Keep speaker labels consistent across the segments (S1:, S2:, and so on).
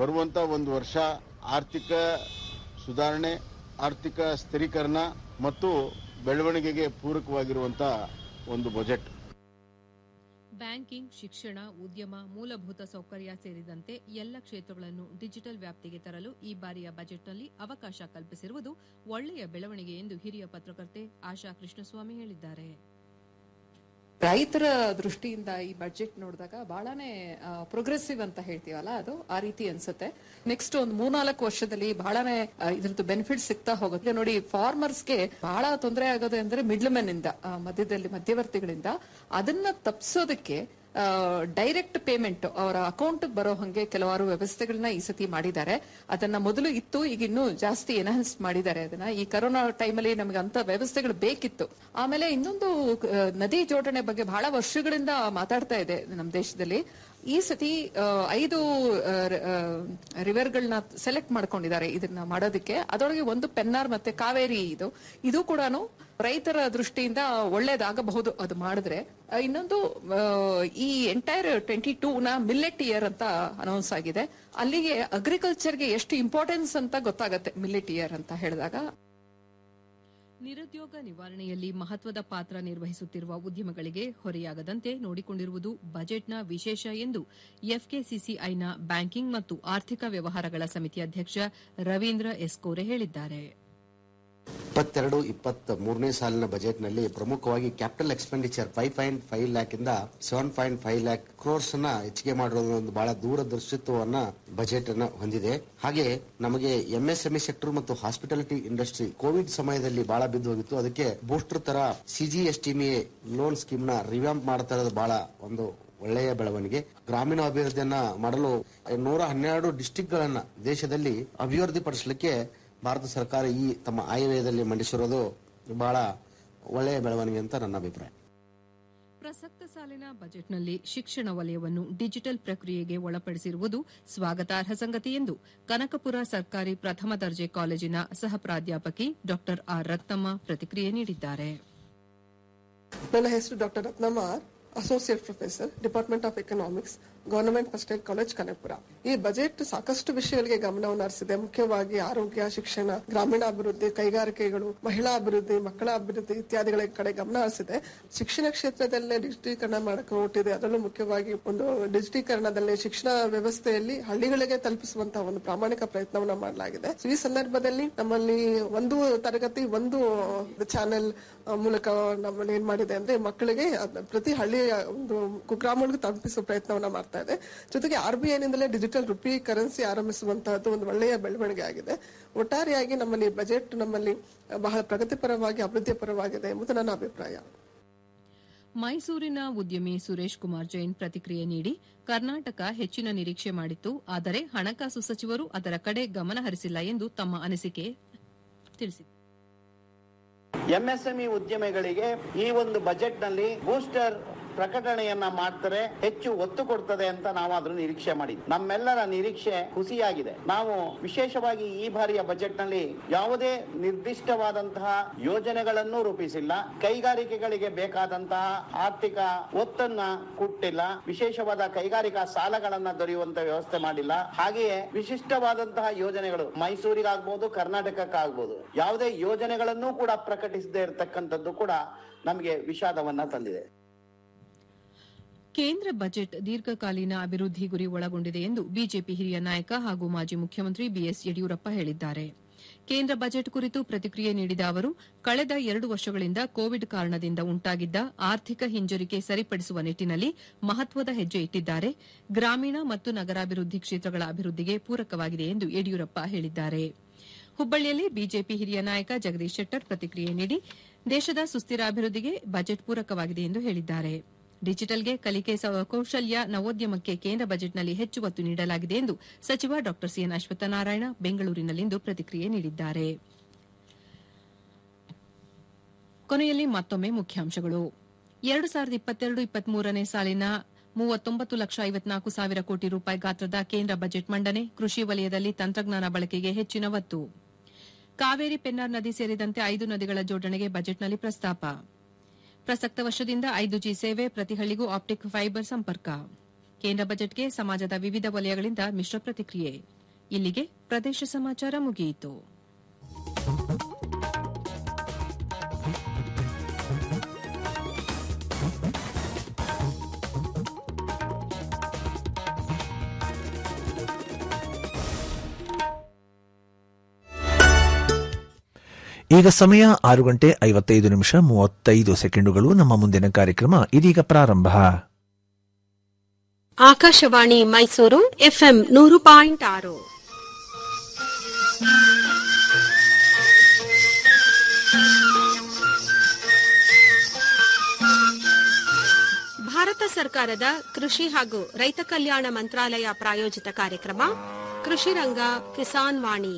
S1: ಬರುವಂತ ಒಂದು ವರ್ಷ ಆರ್ಥಿಕ ಸುಧಾರಣೆ ಆರ್ಥಿಕ ಸ್ಥಿರೀಕರಣ ಮತ್ತು ಬೆಳವಣಿಗೆಗೆ ಪೂರಕವಾಗಿರುವಂತ ಒಂದು ಬಜೆಟ್
S2: ಬ್ಯಾಂಕಿಂಗ್ ಶಿಕ್ಷಣ ಉದ್ಯಮ ಮೂಲಭೂತ ಸೌಕರ್ಯ ಸೇರಿದಂತೆ ಎಲ್ಲ ಕ್ಷೇತ್ರಗಳನ್ನು ಡಿಜಿಟಲ್ ವ್ಯಾಪ್ತಿಗೆ ತರಲು ಈ ಬಾರಿಯ ಬಜೆಟ್ನಲ್ಲಿ ಅವಕಾಶ ಕಲ್ಪಿಸಿರುವುದು ಒಳ್ಳೆಯ ಬೆಳವಣಿಗೆ ಎಂದು ಹಿರಿಯ ಪತ್ರಕರ್ತೆ ಆಶಾ ಕೃಷ್ಣಸ್ವಾಮಿ ಹೇಳಿದ್ದಾರೆ
S3: ರೈತರ ದೃಷ್ಟಿಯಿಂದ ಈ ಬಜೆಟ್ ನೋಡಿದಾಗ ಬಹಳನೇ ಪ್ರೋಗ್ರೆಸಿವ್ ಅಂತ ಹೇಳ್ತೀವಲ್ಲ ಅದು ಆ ರೀತಿ ಅನ್ಸುತ್ತೆ ನೆಕ್ಸ್ಟ್ ಒಂದು ಮೂರ್ನಾಲ್ಕು ವರ್ಷದಲ್ಲಿ ಬಹಳನೇ ಆ, ಇದ್ರದ್ದು ಬೆನಿಫಿಟ್ ಸಿಗ್ತಾ ಹೋಗುತ್ತೆ ನೋಡಿ ಫಾರ್ಮರ್ಸ್ಗೆ ಬಹಳ ತೊಂದರೆ ಆಗೋದು ಅಂದ್ರೆ ಮಿಡ್ಲ್ ಮೆನ್ ಇಂದ ಆ, ಮಧ್ಯದಲ್ಲಿ ಮಧ್ಯವರ್ತಿಗಳಿಂದ ಅದನ್ನ ತಪ್ಪಿಸೋದಕ್ಕೆ ಡೈರೆಕ್ಟ್ ಪೇಮೆಂಟ್ ಅವರ ಅಕೌಂಟ್ ಬರೋ ಹಂಗೆ ಕೆಲವಾರು ವ್ಯವಸ್ಥೆಗಳನ್ನ ಈ ಸತಿ ಮಾಡಿದ್ದಾರೆ ಅದನ್ನ ಮೊದಲು ಇತ್ತು ಈಗ ಇನ್ನೂ ಜಾಸ್ತಿ ಎನ್ಹಾನ್ಸ್ ಮಾಡಿದ್ದಾರೆ ಅದನ್ನ ಈ ಕರೋನಾ ಟೈಮಲ್ಲಿ ನಮಗೆ ಅಂತ ವ್ಯವಸ್ಥೆಗಳು ಬೇಕಿತ್ತು ಆಮೇಲೆ ಇನ್ನೊಂದು ಆ, ನದಿ ಜೋಡಣೆ ಬಗ್ಗೆ ಬಹಳ ವರ್ಷಗಳಿಂದ ಮಾತಾಡ್ತಾ ಇದೆ ನಮ್ಮ ದೇಶದಲ್ಲಿ ಈ ಸತಿ ಆ, ಐದು ರಿವರ್ಗಳನ್ನ ಸೆಲೆಕ್ಟ್ ಮಾಡ್ಕೊಂಡಿದ್ದಾರೆ ಇದನ್ನ ಮಾಡೋದಕ್ಕೆ ಅದರೊಳಗೆ ಒಂದು ಪೆನ್ನಾರ್ ಮತ್ತೆ ಕಾವೇರಿ ಇದು ಇದು ಕೂಡ ರೈತರ ದೃಷ್ಟಿಯಿಂದ ಒಳ್ಳೇದಾಗಬಹುದು ಅದು ಮಾಡಿದ್ರೆ ಆ, ಇನ್ನೊಂದು ಆ, ಈ ಎಂಟೈರ್ ಟ್ವೆಂಟಿ ಟೂ ನ ಮಿಲ್ಲೆಟ್ ಇಯರ್ ಅಂತ ಅನೌನ್ಸ್ ಆಗಿದೆ ಅಲ್ಲಿಗೆ ಅಗ್ರಿಕಲ್ಚರ್ಗೆ ಎಷ್ಟು ಇಂಪಾರ್ಟೆನ್ಸ್ ಅಂತ ಗೊತ್ತಾಗತ್ತೆ ಮಿಲ್ಲೆಟ್ ಇಯರ್ ಅಂತ ಹೇಳಿದಾಗ
S2: ನಿರುದ್ಯೋಗ ನಿವಾರಣೆಯಲ್ಲಿ ಮಹತ್ವದ ಪಾತ್ರ ನಿರ್ವಹಿಸುತ್ತಿರುವ ಉದ್ಯಮಗಳಿಗೆ ಹೊರೆಯಾಗದಂತೆ ನೋಡಿಕೊಂಡಿರುವುದು ಬಜೆಟ್ನ ವಿಶೇಷ ಎಂದು ಎಫ್ಕೆಸಿಸಿಐನ ಬ್ಯಾಂಕಿಂಗ್ ಮತ್ತು ಆರ್ಥಿಕ ವ್ಯವಹಾರಗಳ ಸಮಿತಿ ಅಧ್ಯಕ್ಷ ರವೀಂದ್ರ ಎಸ್ಕೋರೆ ಹೇಳಿದ್ದಾರೆ
S4: ಇಪ್ಪತ್ತೆರಡು ಇಪ್ಪತ್ತ್ ಮೂರನೇ ಸಾಲಿನ ಬಜೆಟ್ನಲ್ಲಿ ಪ್ರಮುಖವಾಗಿ capital expenditure five point five lakh ಇಂದ seven point five lakh crores ಅನ್ನ ಹೆಚ್ಚಿಗೆ ಮಾಡಿರೋದು ಒಂದು ಬಹಳ ದೂರದರ್ಶಿತ್ವವನ್ನ ಬಜೆಟ್ ಅನ್ನ ಹೊಂದಿದೆ ಹಾಗೆ ನಮಗೆ ಎಂಎಸ್ಎಂಇ ಸೆಕ್ಟರ್ ಮತ್ತು ಹಾಸ್ಪಿಟಾಲಿಟಿ ಇಂಡಸ್ಟ್ರಿ ಕೋವಿಡ್ ಸಮಯದಲ್ಲಿ ಬಹಳ ಬಿದ್ದು ಹೋಗಿತ್ತು ಅದಕ್ಕೆ ಬೂಸ್ಟರ್ ತರ ಸಿಜಿಎಸ್ಟಿಎಂಎ ಲೋನ್ ಸ್ಕೀಮ್ ನ ರಿವ್ಯಾಂಪ್ ಮಾಡ್ತಾ ಇರೋದು ಬಹಳ ಒಂದು ಒಳ್ಳೆಯ ಬೆಳವಣಿಗೆ ಗ್ರಾಮೀಣ ಅಭಿವೃದ್ಧಿಯನ್ನ ಮಾಡಲು ನೂರ ಹನ್ನೆರಡು ಡಿಸ್ಟಿಕ್ ಗಳನ್ನ ದೇಶದಲ್ಲಿ ಅಭಿವೃದ್ಧಿ ಪಡಿಸಲಿಕ್ಕೆ ಭಾರತ ಸರ್ಕಾರ ಈ ತಮ್ಮ ಆಯವ್ಯಯದಲ್ಲಿ ಮಂಡಿಸಿರೋದು ಬಹಳ ಒಳ್ಳೆಯ ಬೆಳವಣಿಗೆ ಅಂತ ನನ್ನ ಅಭಿಪ್ರಾಯ
S2: ಪ್ರಸಕ್ತ ಸಾಲಿನ ಬಜೆಟ್ನಲ್ಲಿ ಶಿಕ್ಷಣ ವಲಯವನ್ನು ಡಿಜಿಟಲ್ ಪ್ರಕ್ರಿಯೆಗೆ ಒಳಪಡಿಸಿರುವುದು ಸ್ವಾಗತಾರ್ಹ ಸಂಗತಿ ಎಂದು ಕನಕಪುರ ಸರ್ಕಾರಿ ಪ್ರಥಮ ದರ್ಜೆ ಕಾಲೇಜಿನ ಸಹ ಪ್ರಾಧ್ಯಾಪಕಿ ಡಾ ಆರ್ ರತ್ನಮ್ಮ ಪ್ರತಿಕ್ರಿಯೆ ನೀಡಿದ್ದಾರೆ
S5: ನನ್ನ ಹೆಸರು doctor Ratnamma R associate professor department of economics government first ಏಡ್ ಕಾಲೇಜ್ ಕನಕಪುರ ಈ ಬಜೆಟ್ ಸಾಕಷ್ಟು ವಿಷಯಗಳಿಗೆ ಗಮನವನ್ನು ಹರಿಸಿದೆ ಮುಖ್ಯವಾಗಿ ಆರೋಗ್ಯ ಶಿಕ್ಷಣ ಗ್ರಾಮೀಣಾಭಿವೃದ್ಧಿ ಕೈಗಾರಿಕೆಗಳು ಮಹಿಳಾ ಅಭಿವೃದ್ಧಿ ಮಕ್ಕಳ ಅಭಿವೃದ್ಧಿ ಇತ್ಯಾದಿಗಳ ಕಡೆ ಗಮನ ಹರಿಸಿದೆ ಶಿಕ್ಷಣ ಕ್ಷೇತ್ರದಲ್ಲೇ ಡಿಜಿಟೀಕರಣ ಮಾಡಕ್ಕೆ ಹೊರಟಿದೆ ಅದರಲ್ಲೂ ಮುಖ್ಯವಾಗಿ ಒಂದು ಡಿಜಿಟೀಕರಣದಲ್ಲಿ ಶಿಕ್ಷಣ ವ್ಯವಸ್ಥೆಯಲ್ಲಿ ಹಳ್ಳಿಗಳಿಗೆ ತಲುಪಿಸುವಂತಹ ಒಂದು ಪ್ರಾಮಾಣಿಕ ಪ್ರಯತ್ನವನ್ನ ಮಾಡಲಾಗಿದೆ So, ಈ ಸಂದರ್ಭದಲ್ಲಿ ನಮ್ಮಲ್ಲಿ ಒಂದು ತರಗತಿ ಒಂದು ಚಾನೆಲ್ ಮೂಲಕ ನಮ್ಮಲ್ಲಿ ಏನ್ ಮಾಡಿದೆ ಅಂದ್ರೆ ಮಕ್ಕಳಿಗೆ ಅದ್ನ ಪ್ರತಿ ಹಳ್ಳಿಯ ಒಂದು ಕುಗ್ರಾಮಗಳಿಗೆ ತಲುಪಿಸುವ ಪ್ರಯತ್ನವನ್ನ ಮಾಡ್ತಾ ಇದೆ ಜೊತೆಗೆ ಆರ್ ಬಿ ಐನಿಂದಲೇ ಡಿಜಿಟಲ್ ರುಪಿ ಕರೆನ್ಸಿ ಆರಂಭಿಸುವಂತಹದ್ದು ಒಂದು ಒಳ್ಳೆಯ ಬೆಳವಣಿಗೆ ಆಗಿದೆ ಒಟ್ಟಾರೆಯಾಗಿ ನಮ್ಮಲ್ಲಿ ಬಜೆಟ್ ನಮ್ಮಲ್ಲಿ ಬಹಳ ಪ್ರಗತಿಪರವಾಗಿ ಅಭಿವೃದ್ಧಿ ಪರವಾಗಿದೆ ಎಂಬುದು ನನ್ನ ಅಭಿಪ್ರಾಯ
S2: ಮೈಸೂರಿನ ಉದ್ಯಮಿ ಸುರೇಶ್ ಕುಮಾರ್ ಜೈನ್ ಪ್ರತಿಕ್ರಿಯೆ ನೀಡಿ ಕರ್ನಾಟಕ ಹೆಚ್ಚಿನ ನಿರೀಕ್ಷೆ ಮಾಡಿತ್ತು ಆದರೆ ಹಣಕಾಸು ಸಚಿವರು ಅದರ ಕಡೆ ಗಮನ ಹರಿಸಿಲ್ಲ ಎಂದು ತಮ್ಮ ಅನಿಸಿಕೆ ತಿಳಿಸಿದರು
S6: ಎಂಎಸ್ಎಂಇ ಉದ್ಯಮಿಗಳಿಗೆ ಈ ಒಂದು ಬಜೆಟ್ ನಲ್ಲಿ ಬೂಸ್ಟರ್ ಪ್ರಕಟಣೆಯನ್ನ ಮಾಡ್ತಾರೆ ಹೆಚ್ಚು ಒತ್ತು ಕೊಡ್ತದೆ ಅಂತ ನಾವು ಅದ್ರ ನಿರೀಕ್ಷೆ ಮಾಡಿದ್ವಿ ನಮ್ಮೆಲ್ಲರ ನಿರೀಕ್ಷೆ ಹುಸಿಯಾಗಿದೆ ನಾವು ವಿಶೇಷವಾಗಿ ಈ ಬಾರಿಯ ಬಜೆಟ್ ನಲ್ಲಿ ಯಾವುದೇ ನಿರ್ದಿಷ್ಟವಾದಂತಹ ಯೋಜನೆಗಳನ್ನು ರೂಪಿಸಿಲ್ಲ ಕೈಗಾರಿಕೆಗಳಿಗೆ ಬೇಕಾದಂತಹ ಆರ್ಥಿಕ ಒತ್ತನ್ನ ಕೊಟ್ಟಿಲ್ಲ ವಿಶೇಷವಾದ ಕೈಗಾರಿಕಾ ಸಾಲಗಳನ್ನ ದೊರೆಯುವಂತ ವ್ಯವಸ್ಥೆ ಮಾಡಿಲ್ಲ ಹಾಗೆಯೇ ವಿಶಿಷ್ಟವಾದಂತಹ ಯೋಜನೆಗಳು ಮೈಸೂರಿಗಾಗ್ಬೋದು ಕರ್ನಾಟಕಕ್ಕಾಗ್ಬೋದು ಯಾವುದೇ ಯೋಜನೆಗಳನ್ನೂ ಕೂಡ ಪ್ರಕಟಿಸದೇ ಇರತಕ್ಕಂಥದ್ದು ಕೂಡ ನಮಗೆ ವಿಷಾದವನ್ನ ತಂದಿದೆ
S2: ಕೇಂದ್ರ ಬಜೆಟ್ ದೀರ್ಘಕಾಲೀನ ಅಭಿವೃದ್ಧಿ ಗುರಿ ಒಳಗೊಂಡಿದೆ ಎಂದು ಬಿಜೆಪಿ ಹಿರಿಯ ನಾಯಕ ಹಾಗೂ ಮಾಜಿ ಮುಖ್ಯಮಂತ್ರಿ ಬಿಎಸ್ ಯಡಿಯೂರಪ್ಪ ಹೇಳಿದ್ದಾರೆ ಕೇಂದ್ರ ಬಜೆಟ್ ಕುರಿತು ಪ್ರತಿಕ್ರಿಯೆ ನೀಡಿದ ಅವರು ಕಳೆದ ಎರಡು ವರ್ಷಗಳಿಂದ ಕೋವಿಡ್ ಕಾರಣದಿಂದ ಉಂಟಾಗಿದ್ದ ಆರ್ಥಿಕ ಹಿಂಜರಿಕೆ ಸರಿಪಡಿಸುವ ನಿಟ್ಟಿನಲ್ಲಿ ಮಹತ್ವದ ಹೆಜ್ಜೆ ಇಟ್ಟಿದ್ದಾರೆ ಗ್ರಾಮೀಣ ಮತ್ತು ನಗರಾಭಿವೃದ್ಧಿ ಕ್ಷೇತ್ರಗಳ ಅಭಿವೃದ್ಧಿಗೆ ಪೂರಕವಾಗಿದೆ ಎಂದು ಯಡಿಯೂರಪ್ಪ ಹೇಳಿದ್ದಾರೆ ಹುಬ್ಬಳ್ಳಿಯಲ್ಲಿ ಬಿಜೆಪಿ ಹಿರಿಯ ನಾಯಕ ಜಗದೀಶ್ ಶೆಟ್ಟರ್ ಪ್ರತಿಕ್ರಿಯೆ ನೀಡಿ ದೇಶದ ಸುಸ್ಥಿರ ಅಭಿವೃದ್ಧಿಗೆ ಬಜೆಟ್ ಪೂರಕವಾಗಿದೆ ಎಂದು ಹೇಳಿದ್ದಾರೆ ಡಿಜಿಟಲ್ಗೆ ಕಲಿಕೆ ಸ- ಕೌಶಲ್ಯ ನವೋದ್ಯಮಕ್ಕೆ ಕೇಂದ್ರ ಬಜೆಟ್ನಲ್ಲಿ ಹೆಚ್ಚು ಒತ್ತು ನೀಡಲಾಗಿದೆ ಎಂದು ಸಚಿವ ಡಾ ಸಿಎನ್ ಅಶ್ವತ್ಥನಾರಾಯಣ ಬೆಂಗಳೂರಿನಲ್ಲಿಂದು ಪ್ರತಿಕ್ರಿಯೆ ನೀಡಿದ್ದಾರೆ ಕೊನೆಯಲ್ಲಿ ಮತ್ತೊಮ್ಮೆ ಮುಖ್ಯಾಂಶಗಳು ಎರಡು ಸಾವಿರದ ಇಪ್ಪತ್ತೆರಡು ಇಪ್ಪತ್ಮೂರನೇ ಸಾಲಿನ ಮೂವತ್ತೊಂಬತ್ತು ಲಕ್ಷ ಐವತ್ನಾಲ್ಕು ಸಾವಿರ ಕೋಟಿ ರೂಪಾಯಿ ಗಾತ್ರದ ಕೇಂದ್ರ ಬಜೆಟ್ ಮಂಡನೆ ಕೃಷಿ ವಲಯದಲ್ಲಿ ತಂತ್ರಜ್ಞಾನ ಬಳಕೆಗೆ ಹೆಚ್ಚಿನ ಒತ್ತು ಕಾವೇರಿ ಪೆನ್ನಾರ್ ನದಿ ಸೇರಿದಂತೆ ಐದು ನದಿಗಳ ಜೋಡಣೆಗೆ ಬಜೆಟ್ನಲ್ಲಿ ಪ್ರಸ್ತಾಪ ಪ್ರಸಕ್ತ ವರ್ಷದಿಂದ ಐದು ಜಿ ಸೇವೆ ಪ್ರತಿ ಹಳ್ಳಿಗೂ ಆಪ್ಟಿಕ್ ಫೈಬರ್ ಸಂಪರ್ಕ ಕೇಂದ್ರ ಬಜೆಟ್ಗೆ ಸಮಾಜದ ವಿವಿಧ ವಲಯಗಳಿಂದ ಮಿಶ್ರ ಪ್ರತಿಕ್ರಿಯೆ ಇಲ್ಲಿಗೆ ಪ್ರದೇಶ ಸಮಾಚಾರ ಮುಗಿಯಿತು
S7: ಈಗ ಸಮಯ ಆರು ಗಂಟೆ ಐವತ್ತೈದು ನಿಮಿಷ ಮೂವತ್ತೈದು ಸೆಕೆಂಡುಗಳು ನಮ್ಮ ಮುಂದಿನ ಕಾರ್ಯಕ್ರಮ ಇದೀಗ ಪ್ರಾರಂಭ
S8: ಆಕಾಶವಾಣಿ ಮೈಸೂರು ಎಫ್ಎಂ ನೂರು ಪಾಯಿಂಟ್ ಆರು ಭಾರತ ಸರ್ಕಾರದ ಕೃಷಿ ಹಾಗೂ ರೈತ ಕಲ್ಯಾಣ ಮಂತ್ರಾಲಯ ಪ್ರಾಯೋಜಿತ ಕಾರ್ಯಕ್ರಮ ಕೃಷಿ ರಂಗ ಕಿಸಾನ್ ವಾಣಿ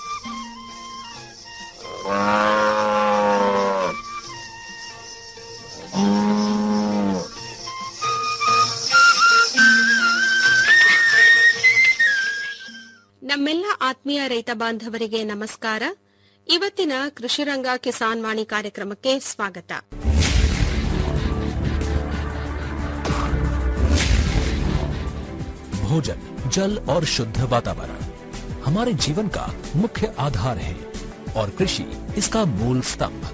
S8: ನಮ್ಮೆಲ್ಲ ಆತ್ಮೀಯ ರೈತ ಬಾಂಧವರಿಗೆ ನಮಸ್ಕಾರ ಇವತ್ತಿನ ಕೃಷಿರಂಗ ಕಿಸಾನ್ ವಾಣಿ ಕಾರ್ಯಕ್ರಮಕ್ಕೆ ಸ್ವಾಗತ
S9: भोजन जल और शुद्ध वातावरण हमारे जीवन का मुख्य आधार है और कृषि इसका मूल स्तंभ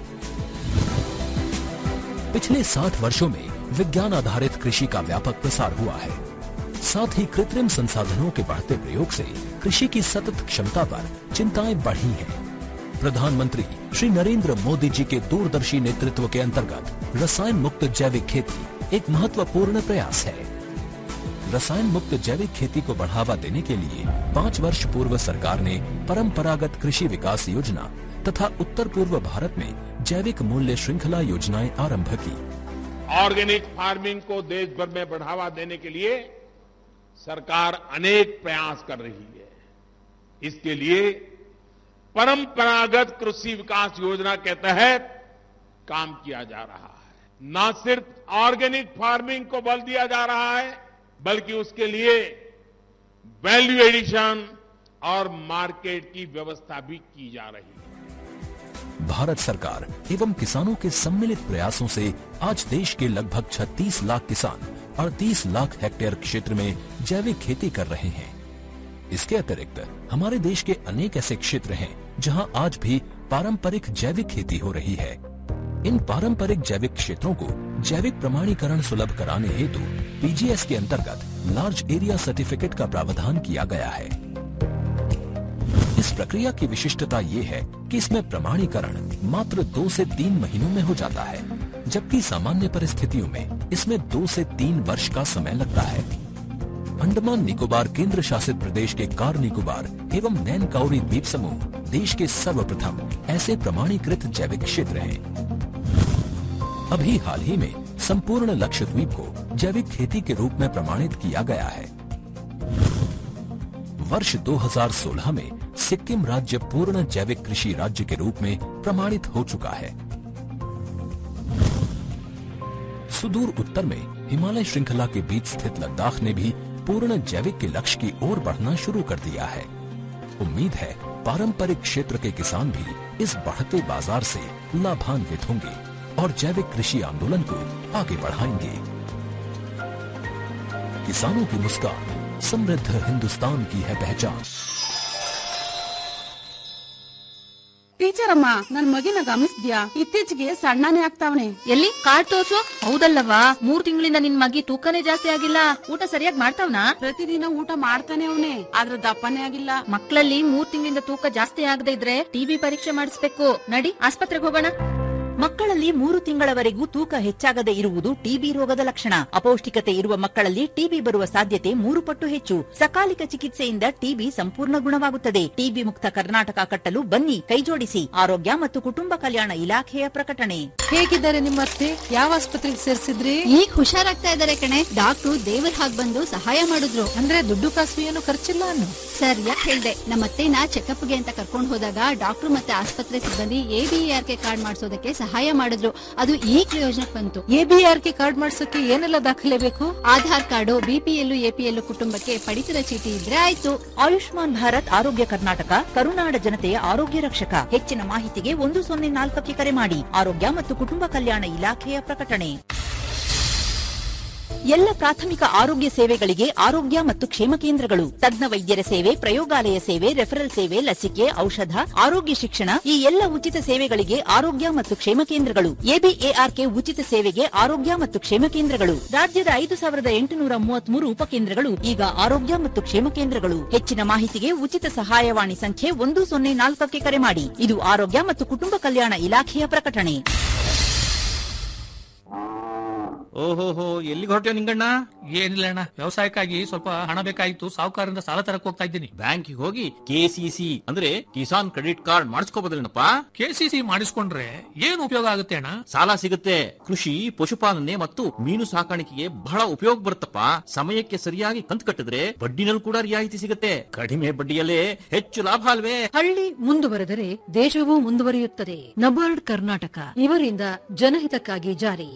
S9: पिछले 60 वर्षों में विज्ञान आधारित कृषि का व्यापक प्रसार हुआ है साथ ही कृत्रिम संसाधनों के बढ़ते प्रयोग से कृषि की सतत क्षमता पर चिंताएं बढ़ी हैं। प्रधानमंत्री श्री नरेंद्र मोदी जी के दूरदर्शी नेतृत्व के अंतर्गत रसायन मुक्त जैविक खेती एक महत्वपूर्ण प्रयास है रसायन मुक्त जैविक खेती को बढ़ावा देने के लिए पाँच वर्ष पूर्व सरकार ने परंपरागत कृषि विकास योजना तथा उत्तर पूर्व भारत में जैविक मूल्य श्रृंखला योजनाएं आरंभ की
S10: ऑर्गेनिक फार्मिंग को देश भर में बढ़ावा देने के लिए सरकार अनेक प्रयास कर रही है इसके लिए परंपरागत कृषि विकास योजना के तहत काम किया जा रहा है न सिर्फ ऑर्गेनिक फार्मिंग को बल दिया जा रहा है बल्कि उसके लिए वैल्यू एडिशन और मार्केट की व्यवस्था भी की जा रही है
S9: भारत सरकार एवं किसानों के सम्मिलित प्रयासों से आज देश के लगभग 36 लाख किसान 38 लाख हेक्टेयर क्षेत्र में जैविक खेती कर रहे हैं इसके अतिरिक्त हमारे देश के अनेक ऐसे क्षेत्र हैं जहां आज भी पारंपरिक जैविक खेती हो रही है इन पारंपरिक जैविक क्षेत्रों को जैविक प्रमाणीकरण सुलभ कराने हेतु पीजीएस के अंतर्गत लार्ज एरिया सर्टिफिकेट का प्रावधान किया गया है इस प्रक्रिया की विशिष्टता ये है कि इसमें प्रमाणीकरण मात्र दो से तीन महीनों में हो जाता है जबकि सामान्य परिस्थितियों में इसमें दो से तीन वर्ष का समय लगता है अंडमान निकोबार केंद्र शासित प्रदेश के कार निकोबार एवं नैन काउरी द्वीप समूह देश के सर्वप्रथम ऐसे प्रमाणीकृत जैविक क्षेत्र हैं अभी हाल ही में संपूर्ण लक्षद्वीप को जैविक खेती के रूप में प्रमाणित किया गया है वर्ष 2016 में सिक्किम राज्य पूर्ण जैविक कृषि राज्य के रूप में प्रमाणित हो चुका है सुदूर उत्तर में हिमालय श्रृंखला के बीच स्थित लद्दाख ने भी पूर्ण जैविक के लक्ष्य की ओर बढ़ना शुरू कर दिया है उम्मीद है पारंपरिक क्षेत्र के किसान भी इस बढ़ते बाजार से लाभान्वित होंगे और जैविक कृषि आंदोलन को आगे बढ़ाएंगे किसानों की मुस्कान समृद्ध हिंदुस्तान की है पहचान
S11: ಟೀಚರ್ ಅಮ್ಮ ನನ್ ಮಗಿನ ಗಮನಿಸ್ದ್ಯಾ ಇತ್ತೀಚೆಗೆ ಸಣ್ಣನೇ ಆಗ್ತಾವನೆ
S12: ಎಲ್ಲಿ ಕಾರ್ಡ್ ತೋರ್ಸು ಹೌದಲ್ಲವಾ ಮೂರ್ ತಿಂಗಳಿಂದ ನಿನ್ ಮಗಿ ತೂಕನೇ ಜಾಸ್ತಿ ಆಗಿಲ್ಲ ಊಟ ಸರಿಯಾಗಿ ಮಾಡ್ತಾವ್ನಾ
S11: ಪ್ರತಿದಿನ ಊಟ ಮಾಡ್ತಾನೆ ಅವನೇ ಆದ್ರ ದಪ್ಪನೇ ಆಗಿಲ್ಲ
S12: ಮಕ್ಕಳಲ್ಲಿ ಮೂರ್ ತಿಂಗಳಿಂದ ತೂಕ ಜಾಸ್ತಿ ಆಗದೆ ಇದ್ರೆ ಟಿಬಿ ಪರೀಕ್ಷೆ ಮಾಡಿಸ್ಬೇಕು ನಡಿ ಆಸ್ಪತ್ರೆಗೆ ಹೋಗೋಣ
S13: ಮಕ್ಕಳಲ್ಲಿ ಮೂರು ತಿಂಗಳವರೆಗೂ ತೂಕ ಹೆಚ್ಚಾಗದೆ ಇರುವುದು ಟಿಬಿ ರೋಗದ ಲಕ್ಷಣ ಅಪೌಷ್ಟಿಕತೆ ಇರುವ ಮಕ್ಕಳಲ್ಲಿ ಟಿಬಿ ಬರುವ ಸಾಧ್ಯತೆ ಮೂರು ಪಟ್ಟು ಹೆಚ್ಚು ಸಕಾಲಿಕ ಚಿಕಿತ್ಸೆಯಿಂದ ಟಿಬಿ ಸಂಪೂರ್ಣ ಗುಣವಾಗುತ್ತದೆ ಟಿಬಿ ಮುಕ್ತ ಕರ್ನಾಟಕ ಕಟ್ಟಲು ಬನ್ನಿ ಕೈಜೋಡಿಸಿ ಆರೋಗ್ಯ ಮತ್ತು ಕುಟುಂಬ ಕಲ್ಯಾಣ ಇಲಾಖೆಯ ಪ್ರಕಟಣೆ
S14: ಹೇಗಿದ್ದಾರೆ ನಿಮ್ಮತ್ತೆ ಯಾವ ಆಸ್ಪತ್ರೆಗೆ ಸೇರಿಸಿದ್ರಿ
S15: ಈಗ ಹುಷಾರಾಗ್ತಾ ಇದಾರೆ ಕಣೆ ಡಾಕ್ಟ್ರು ದೇವರ ಹಾಗ್ ಬಂದು ಸಹಾಯ ಮಾಡಿದ್ರು
S14: ಅಂದ್ರೆ ದುಡ್ಡು ಕಾಸು ಏನು ಖರ್ಚಿಲ್ಲ ಅನ್ನು
S15: ಸರ್ ಯಾಕೆ ಹೇಳ್ದೆ ನಮ್ಮತ್ತೆನ ಚೆಕಪ್ಗೆ ಅಂತ ಕರ್ಕೊಂಡು ಹೋದಾಗ ಡಾಕ್ಟ್ರು ಮತ್ತೆ ಆಸ್ಪತ್ರೆ ಸಿಬ್ಬಂದಿ ಎಬಿಆರ್ ಕೆ ಕಾರ್ಡ್ ಮಾಡಿಸೋದಕ್ಕೆ ಸಹಾಯ ಮಾಡಿದ್ರು ಅದು ಈ ಪ್ರಯೋಜನಕ್ಕೆ ಬಂತು
S14: ಎಬಿಆರ್ ಕೆ ಕಾರ್ಡ್ ಮಾಡ್ಸಕ್ಕೆ ಏನೆಲ್ಲ ದಾಖಲೆ ಬೇಕು
S15: ಆಧಾರ್ ಕಾರ್ಡು ಬಿಪಿಎಲ್ ಎಪಿಎಲ್ ಕುಟುಂಬಕ್ಕೆ ಪಡಿತರ ಚೀಟಿ ಇದ್ರೆ ಆಯ್ತು
S13: ಆಯುಷ್ಮಾನ್ ಭಾರತ್ ಆರೋಗ್ಯ ಕರ್ನಾಟಕ ಕರುನಾಡ ಜನತೆಯ ಆರೋಗ್ಯ ರಕ್ಷಕ ಹೆಚ್ಚಿನ ಮಾಹಿತಿಗೆ ಒಂದು ಸೊನ್ನೆ ನಾಲ್ಕಕ್ಕೆ ಕರೆ ಮಾಡಿ ಆರೋಗ್ಯ ಮತ್ತು ಕುಟುಂಬ ಕಲ್ಯಾಣ ಇಲಾಖೆಯ ಪ್ರಕಟಣೆ ಎಲ್ಲ ಪ್ರಾಥಮಿಕ ಆರೋಗ್ಯ ಸೇವೆಗಳಿಗೆ ಆರೋಗ್ಯ ಮತ್ತು ಕ್ಷೇಮ ಕೇಂದ್ರಗಳು ತಜ್ಞ ವೈದ್ಯರ ಸೇವೆ ಪ್ರಯೋಗಾಲಯ ಸೇವೆ ರೆಫರಲ್ ಸೇವೆ ಲಸಿಕೆ ಔಷಧ ಆರೋಗ್ಯ ಶಿಕ್ಷಣ ಈ ಎಲ್ಲ ಉಚಿತ ಸೇವೆಗಳಿಗೆ ಆರೋಗ್ಯ ಮತ್ತು ಕ್ಷೇಮ ಕೇಂದ್ರಗಳು ಎಬಿಎಆರ್ಕೆ ಉಚಿತ ಸೇವೆಗೆ ಆರೋಗ್ಯ ಮತ್ತು ಕ್ಷೇಮ ಕೇಂದ್ರಗಳು ರಾಜ್ಯದ ಐದು ಸಾವಿರದ ಎಂಟುನೂರ ಮೂವತ್ಮೂರು ಉಪಕೇಂದ್ರಗಳು ಈಗ ಆರೋಗ್ಯ ಮತ್ತು ಕ್ಷೇಮ ಕೇಂದ್ರಗಳು ಹೆಚ್ಚಿನ ಮಾಹಿತಿಗೆ ಉಚಿತ ಸಹಾಯವಾಣಿ ಸಂಖ್ಯೆ ಒಂದು ಸೊನ್ನೆ ನಾಲ್ಕಕ್ಕೆ ಕರೆ ಮಾಡಿ ಇದು ಆರೋಗ್ಯ ಮತ್ತು ಕುಟುಂಬ ಕಲ್ಯಾಣ ಇಲಾಖೆಯ ಪ್ರಕಟಣೆ
S16: ಓಹೋಹೋ ಎಲ್ಲಿಗೆ ಹೊರಟ್ಯೋ ನಿಂಗಣ್ಣ ಏನಿಲ್ಲ ಅಣ್ಣ ವ್ಯವಸಾಯಕ್ಕಾಗಿ ಸ್ವಲ್ಪ ಹಣ ಬೇಕಾಗಿತ್ತು ಸಾಹುಕಾರರಿಂದ ಸಾಲ ತರಕ್ ಹೋಗ್ತಾ ಇದ್ದೀನಿ ಬ್ಯಾಂಕಿಗೆ ಹೋಗಿ ಕೆಸಿಸಿ ಅಂದ್ರೆ ಕಿಸಾನ್ ಕ್ರೆಡಿಟ್ ಕಾರ್ಡ್ ಮಾಡಿಸ್ಕೋಬೋದಲ್ಲೇನಪ್ಪ ಕೆಸಿಸಿ ಮಾಡಿಸ್ಕೊಂಡ್ರೆ ಏನ್ ಉಪಯೋಗ ಆಗುತ್ತೆ ಅಣ್ಣ ಸಾಲ ಸಿಗುತ್ತೆ ಕೃಷಿ ಪಶುಪಾಲನೆ ಮತ್ತು ಮೀನು ಸಾಕಾಣಿಕೆಗೆ ಬಹಳ ಉಪಯೋಗ ಬರುತ್ತಪ್ಪ ಸಮಯಕ್ಕೆ ಸರಿಯಾಗಿ ಕಂತು ಕಟ್ಟಿದ್ರೆ ಬಡ್ಡಿನಲ್ಲಿ ಕೂಡ ರಿಯಾಯಿತಿ ಸಿಗುತ್ತೆ ಕಡಿಮೆ ಬಡ್ಡಿಯಲ್ಲೇ ಹೆಚ್ಚು ಲಾಭ ಅಲ್ವೇ
S17: ಹಳ್ಳಿ ಮುಂದುವರೆದರೆ ದೇಶವೂ ಮುಂದುವರಿಯುತ್ತದೆ ನಬಾರ್ಡ್ ಕರ್ನಾಟಕ ಇವರಿಂದ ಜನಹಿತಕ್ಕಾಗಿ ಜಾರಿ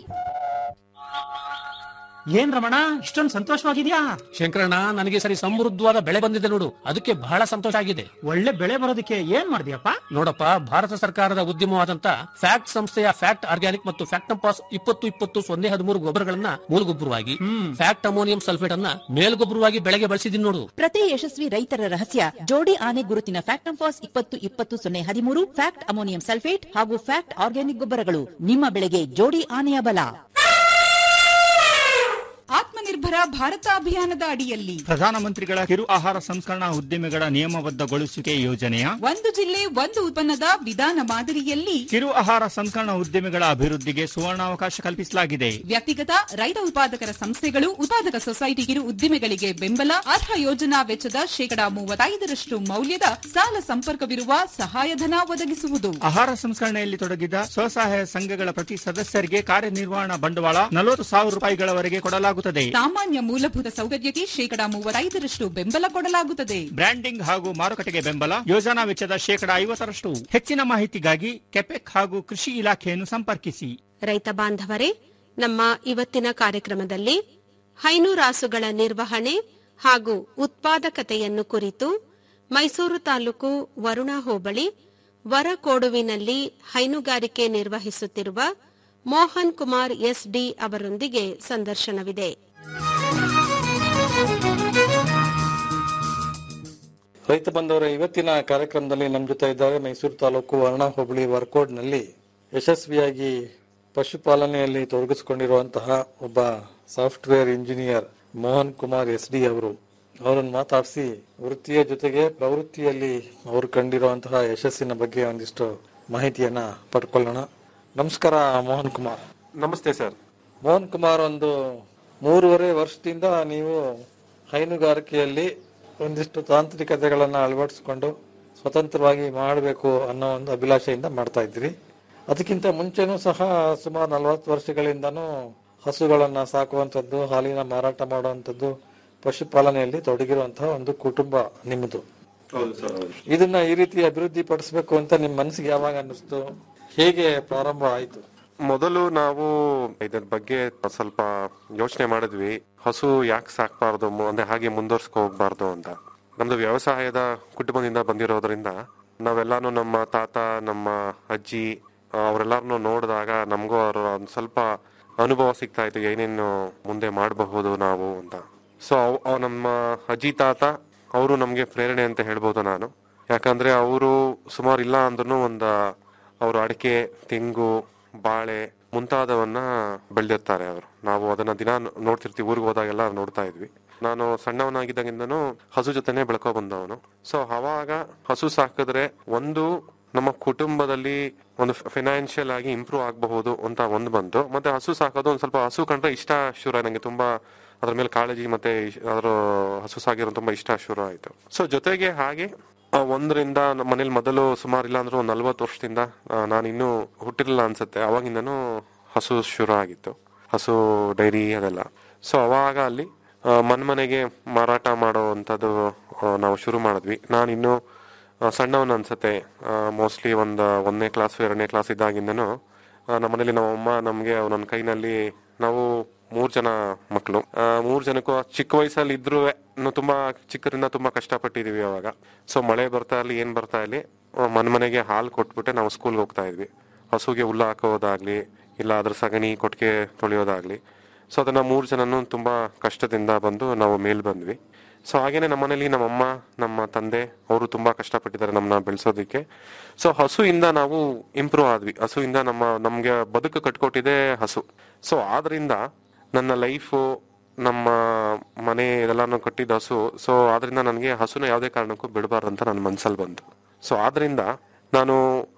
S16: ಏನ್ ರಮಣ ಇಷ್ಟೊಂದು ಸಂತೋಷವಾಗಿದ್ಯಾ ಶಂಕರಣ್ಣ ನನಗೆ ಸರಿ ಸಮೃದ್ಧವಾದ ಬೆಳೆ ಬಂದಿದೆ ನೋಡು ಅದಕ್ಕೆ ಬಹಳ ಸಂತೋಷ ಆಗಿದೆ ಒಳ್ಳೆ ಬೆಳೆ ಬರೋದಕ್ಕೆ ಏನ್ ಮಾಡಿದ್ಯಪ್ಪ ನೋಡಪ್ಪ ಭಾರತ ಸರ್ಕಾರದ ಉದ್ಯಮವಾದಂತ ಫ್ಯಾಕ್ಟ್ ಸಂಸ್ಥೆಯ ಫ್ಯಾಕ್ಟ್ ಆರ್ಗ್ಯಾನಿಕ್ ಮತ್ತು ಫ್ಯಾಕ್ಟಂಪಾಸ್ ಇಪ್ಪತ್ತು ಇಪ್ಪತ್ತು ಸೊನ್ನೆ ಹದಿಮೂರು ಗೊಬ್ಬರಗಳನ್ನ ಮೂಲಗೊಬ್ಬರವಾಗಿ ಫ್ಯಾಕ್ಟ್ ಅಮೋನಿಯಂ ಸಲ್ಫೇಟ್ ಅನ್ನ ಮೇಲ್ಗೊಬ್ಬರವಾಗಿ ಬೆಳೆಗೆ ಬಳಸಿದೀನಿ ನೋಡು
S13: ಪ್ರತಿ ಯಶಸ್ವಿ ರೈತರ ರಹಸ್ಯ ಜೋಡಿ ಆನೆ ಗುರುತಿನ ಫ್ಯಾಕ್ಟಂಫಾಸ್ ಇಪ್ಪತ್ತು ಇಪ್ಪತ್ತು ಸೊನ್ನೆ ಹದಿಮೂರು ಫ್ಯಾಕ್ಟ್ ಅಮೋನಿಯಂ ಸಲ್ಫೇಟ್ ಹಾಗೂ ಫ್ಯಾಕ್ಟ್ ಆರ್ಗ್ಯಾನಿಕ್ ಗೊಬ್ಬರಗಳು ನಿಮ್ಮ ಬೆಳೆಗೆ ಜೋಡಿ ಆನೆಯ ಬಲ
S18: ಆತ್ಮನಿರ್ಭರ ಭಾರತ ಅಭಿಯಾನದ ಅಡಿಯಲ್ಲಿ
S19: ಪ್ರಧಾನಮಂತ್ರಿಗಳ ಕಿರು ಆಹಾರ ಸಂಸ್ಕರಣಾ ಉದ್ಯಮಿಗಳ ನಿಯಮಬದ್ಧಗೊಳಿಸುವಿಕೆ ಯೋಜನೆಯ
S18: ಒಂದು ಜಿಲ್ಲೆ ಒಂದು ಉತ್ಪನ್ನದ ವಿಧಾನ ಮಾದರಿಯಲ್ಲಿ
S19: ಕಿರು ಆಹಾರ ಸಂಸ್ಕರಣಾ ಉದ್ಯಮಿಗಳ ಅಭಿವೃದ್ಧಿಗೆ ಸುವರ್ಣಾವಕಾಶ ಕಲ್ಪಿಸಲಾಗಿದೆ
S18: ವ್ಯಕ್ತಿಗತ ರೈತ ಉತ್ಪಾದಕರ ಸಂಸ್ಥೆಗಳು ಉತ್ಪಾದಕ ಸೊಸೈಟಿ ಕಿರು ಉದ್ದಿಮೆಗಳಿಗೆ ಬೆಂಬಲ ಅರ್ಹ ಯೋಜನಾ ವೆಚ್ಚದ ಶೇಕಡಾ ಮೂವತ್ತೈದರಷ್ಟು ಮೌಲ್ಯದ ಸಾಲ ಸಂಪರ್ಕವಿರುವ ಸಹಾಯಧನ ಒದಗಿಸುವುದು
S19: ಆಹಾರ ಸಂಸ್ಕರಣೆಯಲ್ಲಿ ತೊಡಗಿದ ಸ್ವಸಹಾಯ ಸಂಘಗಳ ಪ್ರತಿ ಸದಸ್ಯರಿಗೆ ಕಾರ್ಯನಿರ್ವಹಣಾ ಬಂಡವಾಳ ನಲವತ್ತು ಸಾವಿರ ರೂಪಾಯಿಗಳವರೆಗೆ ಕೊಡಲಾಗುತ್ತದೆ
S18: ಸಾಮಾನ್ಯ ಮೂಲಭೂತ ಸೌಕರ್ಯಕ್ಕೆ ಶೇಕಡಾ ಮೂವತ್ತೈದರಷ್ಟು ಬೆಂಬಲ ಕೊಡಲಾಗುತ್ತದೆ
S19: ಬ್ರ್ಯಾಂಡಿಂಗ್ ಹಾಗೂ ಮಾರುಕಟ್ಟೆಗೆ ಬೆಂಬಲ ಯೋಜನಾ ವೆಚ್ಚದ ಶೇಕಡಾ ಐವತ್ತರಷ್ಟು ಹೆಚ್ಚಿನ ಮಾಹಿತಿಗಾಗಿ ಕೆಪೆಕ್ ಹಾಗೂ ಕೃಷಿ ಇಲಾಖೆಯನ್ನು ಸಂಪರ್ಕಿಸಿ
S8: ರೈತ ಬಾಂಧವರೇ ನಮ್ಮ ಇವತ್ತಿನ ಕಾರ್ಯಕ್ರಮದಲ್ಲಿ ಹೈನುರಾಸುಗಳ ನಿರ್ವಹಣೆ ಹಾಗೂ ಉತ್ಪಾದಕತೆಯನ್ನು ಕುರಿತು ಮೈಸೂರು ತಾಲೂಕು ವರುಣಾ ಹೋಬಳಿ ವರಕೋಡುವಿನಲ್ಲಿ ಹೈನುಗಾರಿಕೆ ನಿರ್ವಹಿಸುತ್ತಿರುವ ಮೋಹನ್ ಕುಮಾರ್ ಎಸ್ಡಿ ಅವರೊಂದಿಗೆ ಸಂದರ್ಶನವಿದೆ
S20: ರೈತ ಬಂಧುವರ ಇವತ್ತಿನ ಕಾರ್ಯಕ್ರಮದಲ್ಲಿ ನಮ್ಮ ಜೊತೆ ಇದ್ದಾರೆ ಮೈಸೂರು ತಾಲೂಕು ವರ್ಣ ಹೋಬಳಿ ವರ್ಕೋಡ್ನಲ್ಲಿ ಯಶಸ್ವಿಯಾಗಿ ಪಶುಪಾಲನೆಯಲ್ಲಿ ತೊಡಗಿಸಿಕೊಂಡಿರುವಂತಹ ಒಬ್ಬ software engineer Mohan Kumar S D ಅವರು ಅವರನ್ನು ಮಾತಾಡಿಸಿ ವೃತ್ತಿಯ ಜೊತೆಗೆ ಪ್ರವೃತ್ತಿಯಲ್ಲಿ ಅವರು ಕಂಡಿರುವಂತಹ ಯಶಸ್ಸಿನ ಬಗ್ಗೆ ಒಂದಿಷ್ಟು ಮಾಹಿತಿಯನ್ನ ಪಡ್ಕೊಳ್ಳೋಣ ನಮಸ್ಕಾರ ಮೋಹನ್ ಕುಮಾರ್
S21: ನಮಸ್ತೆ ಸರ್
S20: ಮೋಹನ್ ಕುಮಾರ್ ಒಂದು ಮೂರುವರೆ ವರ್ಷದಿಂದ ನೀವು ಹೈನುಗಾರಿಕೆಯಲ್ಲಿ ಒಂದಿಷ್ಟು ತಾಂತ್ರಿಕತೆಗಳನ್ನ ಅಳವಡಿಸಿಕೊಂಡು ಸ್ವತಂತ್ರವಾಗಿ ಮಾಡಬೇಕು ಅನ್ನೋ ಒಂದು ಅಭಿಲಾಷೆಯಿಂದ ಮಾಡ್ತಾ ಇದ್ರಿ ಅದಕ್ಕಿಂತ ಮುಂಚೆನೂ ಸಹ ಸುಮಾರು ನಲವತ್ತು ವರ್ಷಗಳಿಂದನೂ ಹಸುಗಳನ್ನ ಸಾಕುವಂಥದ್ದು ಹಾಲಿನ ಮಾರಾಟ ಮಾಡುವಂಥದ್ದು ಪಶುಪಾಲನೆಯಲ್ಲಿ ತೊಡಗಿರುವಂತಹ ಒಂದು ಕುಟುಂಬ ನಿಮ್ಮದು
S21: ಹೌದು ಸರ್ ಹೌದು
S20: ಇದನ್ನ ಈ ರೀತಿ ಅಭಿವೃದ್ಧಿ ಪಡಿಸಬೇಕು ಅಂತ ನಿಮ್ ಮನಸ್ಸಿಗೆ ಯಾವಾಗ ಅನ್ನಿಸ್ತು ಹೇಗೆ ಪ್ರಾರಂಭ ಆಯ್ತು
S21: ಮೊದಲು ನಾವು ಇದ್ರ ಬಗ್ಗೆ ಸ್ವಲ್ಪ ಯೋಚನೆ ಮಾಡಿದ್ವಿ ಹಸು ಯಾಕೆ ಸಾಕ್ಬಾರ್ದು ಮು- ಅಂದ್ರೆ ಹಾಗೆ ಮುಂದುವರ್ಸ್ಕೊ ಹೋಗ್ಬಾರ್ದು ಅಂತ ನಮ್ದು ವ್ಯವಸಾಯದ ಕುಟುಂಬದಿಂದ ಬಂದಿರೋದ್ರಿಂದ ನಾವೆಲ್ಲಾನು ನಮ್ಮ ತಾತ ನಮ್ಮ ಅಜ್ಜಿ ಅವರೆಲ್ಲರನ್ನು ನೋಡಿದಾಗ ನಮಗೂ ಅವರ ಒಂದ್ ಸ್ವಲ್ಪ ಅನುಭವ ಸಿಗ್ತಾ ಇತ್ತು ಏನೇನು ಮುಂದೆ ಮಾಡಬಹುದು ನಾವು ಅಂತ ಸೊ ನಮ್ಮ ಅಜ್ಜಿ ತಾತ ಅವರು ನಮ್ಗೆ ಪ್ರೇರಣೆ ಅಂತ ಹೇಳ್ಬೋದು ನಾನು ಯಾಕಂದ್ರೆ ಅವರು ಸುಮಾರು ಇಲ್ಲ ಅಂದ್ರೂ ಒಂದ ಅವರು ಅಡಿಕೆ ತೆಂಗು ಬಾಳೆ ಮುಂತಾದವನ್ನ ಬೆಳೆದಿರ್ತಾರೆ ಅವರು ನಾವು ಅದನ್ನ ದಿನ ನೋಡ್ತಿರ್ತೀವಿ ಊರಿಗೆ ಹೋದಾಗೆಲ್ಲ ನೋಡ್ತಾ ಇದ್ವಿ ನಾನು ಸಣ್ಣವನಾಗಿದ್ದಾಗಿಂದನೂ ಹಸು ಜೊತೆನೆ ಬೆಳ್ಕೊ ಬಂದವನು ಸೊ ಅವಾಗ ಹಸು ಸಾಕಿದ್ರೆ ಒಂದು ನಮ್ಮ ಕುಟುಂಬದಲ್ಲಿ ಒಂದು ಫೈನಾನ್ಷಿಯಲ್ ಆಗಿ ಇಂಪ್ರೂವ್ ಆಗಬಹುದು ಅಂತ ಒಂದು ಬಂತು ಮತ್ತೆ ಹಸು ಸಾಕೋದು ಒಂದ್ ಸ್ವಲ್ಪ ಹಸು ಕಂಡ್ರೆ ಇಷ್ಟ ಶುರು ನಂಗೆ ತುಂಬಾ ಅದ್ರ ಮೇಲೆ ಕಾಳಜಿ ಮತ್ತೆ ಇಶ್- ಅದ್ರ ಹಸು ಸಾಗಿರೋ ತುಂಬಾ ಇಷ್ಟ ಶುರು ಆಯ್ತು ಸೊ ಜೊತೆಗೆ ಹಾಗೆ ಆ, ಒಂದರಿಂದ ನಮ್ಮ ಮನೇಲಿ ಮೊದಲು ಸುಮಾರು ಇಲ್ಲ ಅಂದ್ರೆ ಒಂದು ನಲ್ವತ್ತು ವರ್ಷದಿಂದ ನಾನು ಇನ್ನೂ ಹುಟ್ಟಿರ್ಲಿಲ್ಲ ಅನ್ಸುತ್ತೆ ಅವಾಗಿಂದನೂ ಹಸು ಶುರು ಆಗಿತ್ತು ಹಸು ಡೈರಿ ಅದೆಲ್ಲ ಸೊ ಅವಾಗ ಅಲ್ಲಿ ಆ, ಮನ್ ಮನೆಗೆ ಮಾರಾಟ ಮಾಡುವಂಥದ್ದು ಆ, ನಾವು ಶುರು ಮಾಡಿದ್ವಿ ನಾನು ಇನ್ನೂ ಆ, ಸಣ್ಣವನು ಅನ್ಸುತ್ತೆ ಮೋಸ್ಟ್ಲಿ ಒಂದು ಒಂದನೇ ಕ್ಲಾಸ್ ಎರಡನೇ ಕ್ಲಾಸ್ ಇದ್ದಾಗಿಂದನು ಆ, ನಮ್ಮ ಮನೇಲಿ ನಮ್ಮ ಅಮ್ಮ ನಮ್ಗೆ ನನ್ನ ಕೈನಲ್ಲಿ ನಾವು ಮೂರ್ ಜನ ಮಕ್ಕಳು ಮೂರ್ ಜನಕ್ಕೂ ಚಿಕ್ಕ ವಯಸ್ಸಲ್ಲಿ ಇದ್ರು ತುಂಬಾ ಚಿಕ್ಕರಿಂದ ತುಂಬಾ ಕಷ್ಟಪಟ್ಟಿದೀವಿ ಅವಾಗ ಸೊ ಮಳೆ ಬರ್ತಾ ಇರ್ಲಿ ಏನ್ ಬರ್ತಾ ಇರ್ಲಿ ಆ, ಮನ್ ಮನೆಗೆ ಹಾಲು ಕೊಟ್ಬಿಟ್ಟೆ ನಾವು ಸ್ಕೂಲ್ಗೆ ಹೋಗ್ತಾ ಇದ್ವಿ ಹಸುಗೆ ಹುಲ್ಲು ಹಾಕೋದಾಗ್ಲಿ ಇಲ್ಲ ಅದ್ರ ಸಗಣಿ ಕೊಟ್ಟಿಗೆ ತೊಳೆಯೋದಾಗ್ಲಿ ಸೊ ಅದನ್ನ ಮೂರು ಜನನು ತುಂಬಾ ಕಷ್ಟದಿಂದ ಬಂದು ನಾವು ಮೇಲ್ ಬಂದ್ವಿ ಸೊ ಹಾಗೇನೆ ನಮ್ಮನೇಲಿ ನಮ್ಮಮ್ಮ ನಮ್ಮ ತಂದೆ ಅವರು ತುಂಬಾ ಕಷ್ಟಪಟ್ಟಿದ್ದಾರೆ ನಮ್ಮನ್ನ ಬೆಳೆಸೋದಕ್ಕೆ ಸೊ ಹಸುವಿಂದ ನಾವು ಇಂಪ್ರೂವ್ ಆದ್ವಿ ಹಸುವಿಂದ ನಮ್ಮ ನಮ್ಗೆ ಬದುಕು ಕಟ್ಕೊಟ್ಟಿದೆ ಹಸು ಸೊ ಆದ್ರಿಂದ ನನ್ನ ಲೈಫು ನಮ್ಮ ಮನೆ ಇದೆಲ್ಲಾನು ಕಟ್ಟಿದ ಹಸು ಸೊ ಆದ್ರಿಂದ ನನಗೆ ಹಸುನ ಯಾವುದೇ ಕಾರಣಕ್ಕೂ ಬಿಡಬಾರ್ದು ಅಂತ ನನ್ನ ಮನ್ಸಲ್ಲಿ ಬಂತು ಸೊ ಆದ್ರಿಂದ ನಾನು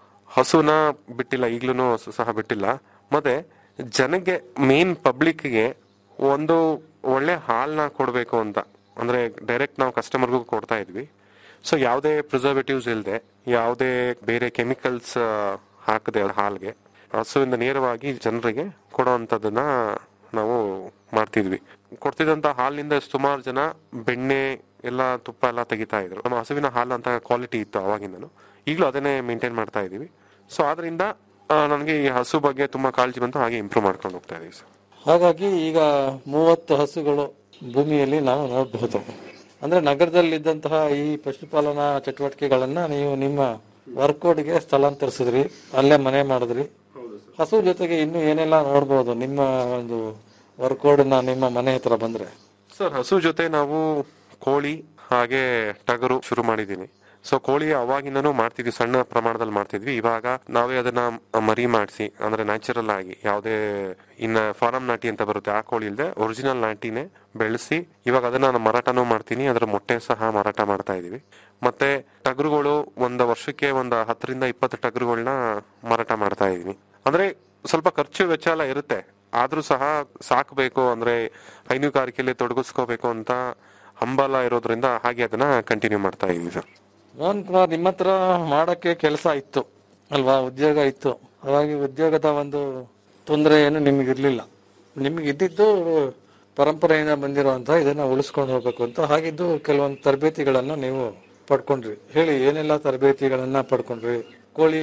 S21: ಹಸುನ ಬಿಟ್ಟಿಲ್ಲ ಈಗ್ಲೂ ಹಸು ಸಹ ಬಿಟ್ಟಿಲ್ಲ ಮತ್ತೆ ಜನಕ್ಕೆ ಮೇನ್ ಪಬ್ಲಿಕ್ಗೆ ಒಂದು ಒಳ್ಳೆ ಹಾಲ್ನ ಕೊಡಬೇಕು ಅಂತ ಅಂದ್ರೆ ಡೈರೆಕ್ಟ್ ನಾವು ಕಸ್ಟಮರ್ಗೂ ಕೊಡ್ತಾ ಇದ್ವಿ ಸೊ ಯಾವುದೇ ಪ್ರಿಸರ್ವೇಟಿವ್ಸ್ ಇಲ್ಲದೆ ಯಾವುದೇ ಬೇರೆ ಕೆಮಿಕಲ್ಸ್ ಹಾಕದೆ ಹಾಲ್ಗೆ ಹಸುವಿಂದ ನೇರವಾಗಿ ಜನರಿಗೆ ಕೊಡುವಂಥದ್ದನ್ನ ನಾವು ಮಾಡ್ತಿದ್ವಿ ಕೊಡ್ತಿದ್ದಂತ ಹಾಲಿನಿಂದ ಸುಮಾರು ಜನ ಬೆಣ್ಣೆ ಎಲ್ಲ ತುಪ್ಪ ಎಲ್ಲ ತೆಗಿತಾ ಇದ್ರು ನಮ್ಮ ಹಸುವಿನ ಹಾಲು ಅಂತ ಕ್ವಾಲಿಟಿ ಇತ್ತು ಅವಾಗಿಂದನು ಈಗಲೂ ಅದನ್ನೇ ಮೇಂಟೈನ್ ಮಾಡ್ತಾ ಇದೀವಿ ಸೊ ಆದ್ರಿಂದ ನನಗೆ ಈ ಹಸು ಬಗ್ಗೆ ತುಂಬಾ ಕಾಳಜಿ ಬಂತು ಹಾಗೆ ಇಂಪ್ರೂವ್ ಮಾಡ್ಕೊಂಡು ಹೋಗ್ತಾ ಇದೀವಿ ಸರ್
S20: ಹಾಗಾಗಿ ಈಗ ಮೂವತ್ತು ಹಸುಗಳು ಭೂಮಿಯಲ್ಲಿ ನಾವು ನೋಡಬಹುದು ಅಂದ್ರೆ ನಗರದಲ್ಲಿದ್ದಂತಹ ಈ ಪಶುಪಾಲನಾ ಚಟುವಟಿಕೆಗಳನ್ನ ನೀವು ನಿಮ್ಮ ವರ್ಕೌಟ್ಗೆ ಸ್ಥಳಾಂತರಿಸಿದ್ರಿ ಅಲ್ಲೇ ಮನೆ ಮಾಡಿದ್ರಿ ಹಸು ಜೊತೆಗೆ ಇನ್ನು ಏನೆಲ್ಲ ನೋಡ್ಬೋದು ನಿಮ್ಮ ಒಂದು ವರ್ಕೌಟ್ನ ನಿಮ್ಮ ಮನೆ ಹತ್ರ ಬಂದ್ರೆ
S21: ಸರ್ ಹಸು ಜೊತೆ ನಾವು ಕೋಳಿ ಹಾಗೆ ಟಗರು ಶುರು ಮಾಡಿದೀನಿ ಸೊ ಕೋಳಿ ಅವಾಗಿಂದನೂ ಮಾಡ್ತಿದ್ವಿ ಸಣ್ಣ ಪ್ರಮಾಣದಲ್ಲಿ ಮಾಡ್ತಿದ್ವಿ ಇವಾಗ ನಾವೇ ಅದನ್ನ ಮರಿ ಮಾಡಿಸಿ ಅಂದ್ರೆ ನ್ಯಾಚುರಲ್ ಆಗಿ ಯಾವುದೇ ಇನ್ನ ಫಾರಂ ನಾಟಿ ಅಂತ ಬರುತ್ತೆ ಆ ಕೋಳಿ ಇಲ್ಲದೆ ಒರಿಜಿನಲ್ ನಾಟಿನೇ ಬೆಳೆಸಿ ಇವಾಗ ಅದನ್ನ ನಾನು ಮಾರಾಟನೂ ಮಾಡ್ತೀನಿ ಅದರ ಮೊಟ್ಟೆ ಸಹ ಮಾರಾಟ ಮಾಡ್ತಾ ಇದೀವಿ ಮತ್ತೆ ಟಗರುಗಳು ಒಂದು ವರ್ಷಕ್ಕೆ ಒಂದು ಹತ್ತರಿಂದ ಇಪ್ಪತ್ತು ಟಗರುಗಳನ್ನ ಮಾರಾಟ ಮಾಡ್ತಾ ಇದೀನಿ ಅಂದ್ರೆ ಸ್ವಲ್ಪ ಖರ್ಚು ವೆಚ್ಚ ಎಲ್ಲ ಇರುತ್ತೆ ಆದ್ರೂ ಸಹ ಸಾಕಬೇಕು ಅಂದ್ರೆ ಹೈನುಗಾರಿಕೆಯಲ್ಲಿ ತೊಡಗಿಸ್ಕೋಬೇಕು ಅಂತ ಹಂಬಲ ಇರೋದ್ರಿಂದ ಹಾಗೆ ಅದನ್ನ ಕಂಟಿನ್ಯೂ ಮಾಡ್ತಾ ಇದೀವಿ ಸರ್
S20: ಮೋಹನ್ ಕುಮಾರ್ ನಿಮ್ಮ ಹತ್ರ ಮಾಡಕ್ಕೆ ಕೆಲಸ ಇತ್ತು ಅಲ್ವಾ ಉದ್ಯೋಗ ಇತ್ತು ಹಾಗಾಗಿ ಉದ್ಯೋಗದ ಒಂದು ತೊಂದರೆ ಏನು ನಿಮಗಿರ್ಲಿಲ್ಲ ನಿಮ್ಗೆ ಇದ್ದಿದ್ದು ಪರಂಪರೆಯಿಂದ ಬಂದಿರುವಂತಹ ಇದನ್ನ ಉಳಿಸ್ಕೊಂಡು ಹೋಗ್ಬೇಕು ಅಂತ ಹಾಗಿದ್ದು ಕೆಲವೊಂದು ತರಬೇತಿಗಳನ್ನ ನೀವು ಪಡ್ಕೊಂಡ್ರಿ ಹೇಳಿ ಏನೆಲ್ಲ ತರಬೇತಿಗಳನ್ನ ಪಡ್ಕೊಂಡ್ರಿ ಕೋಳಿ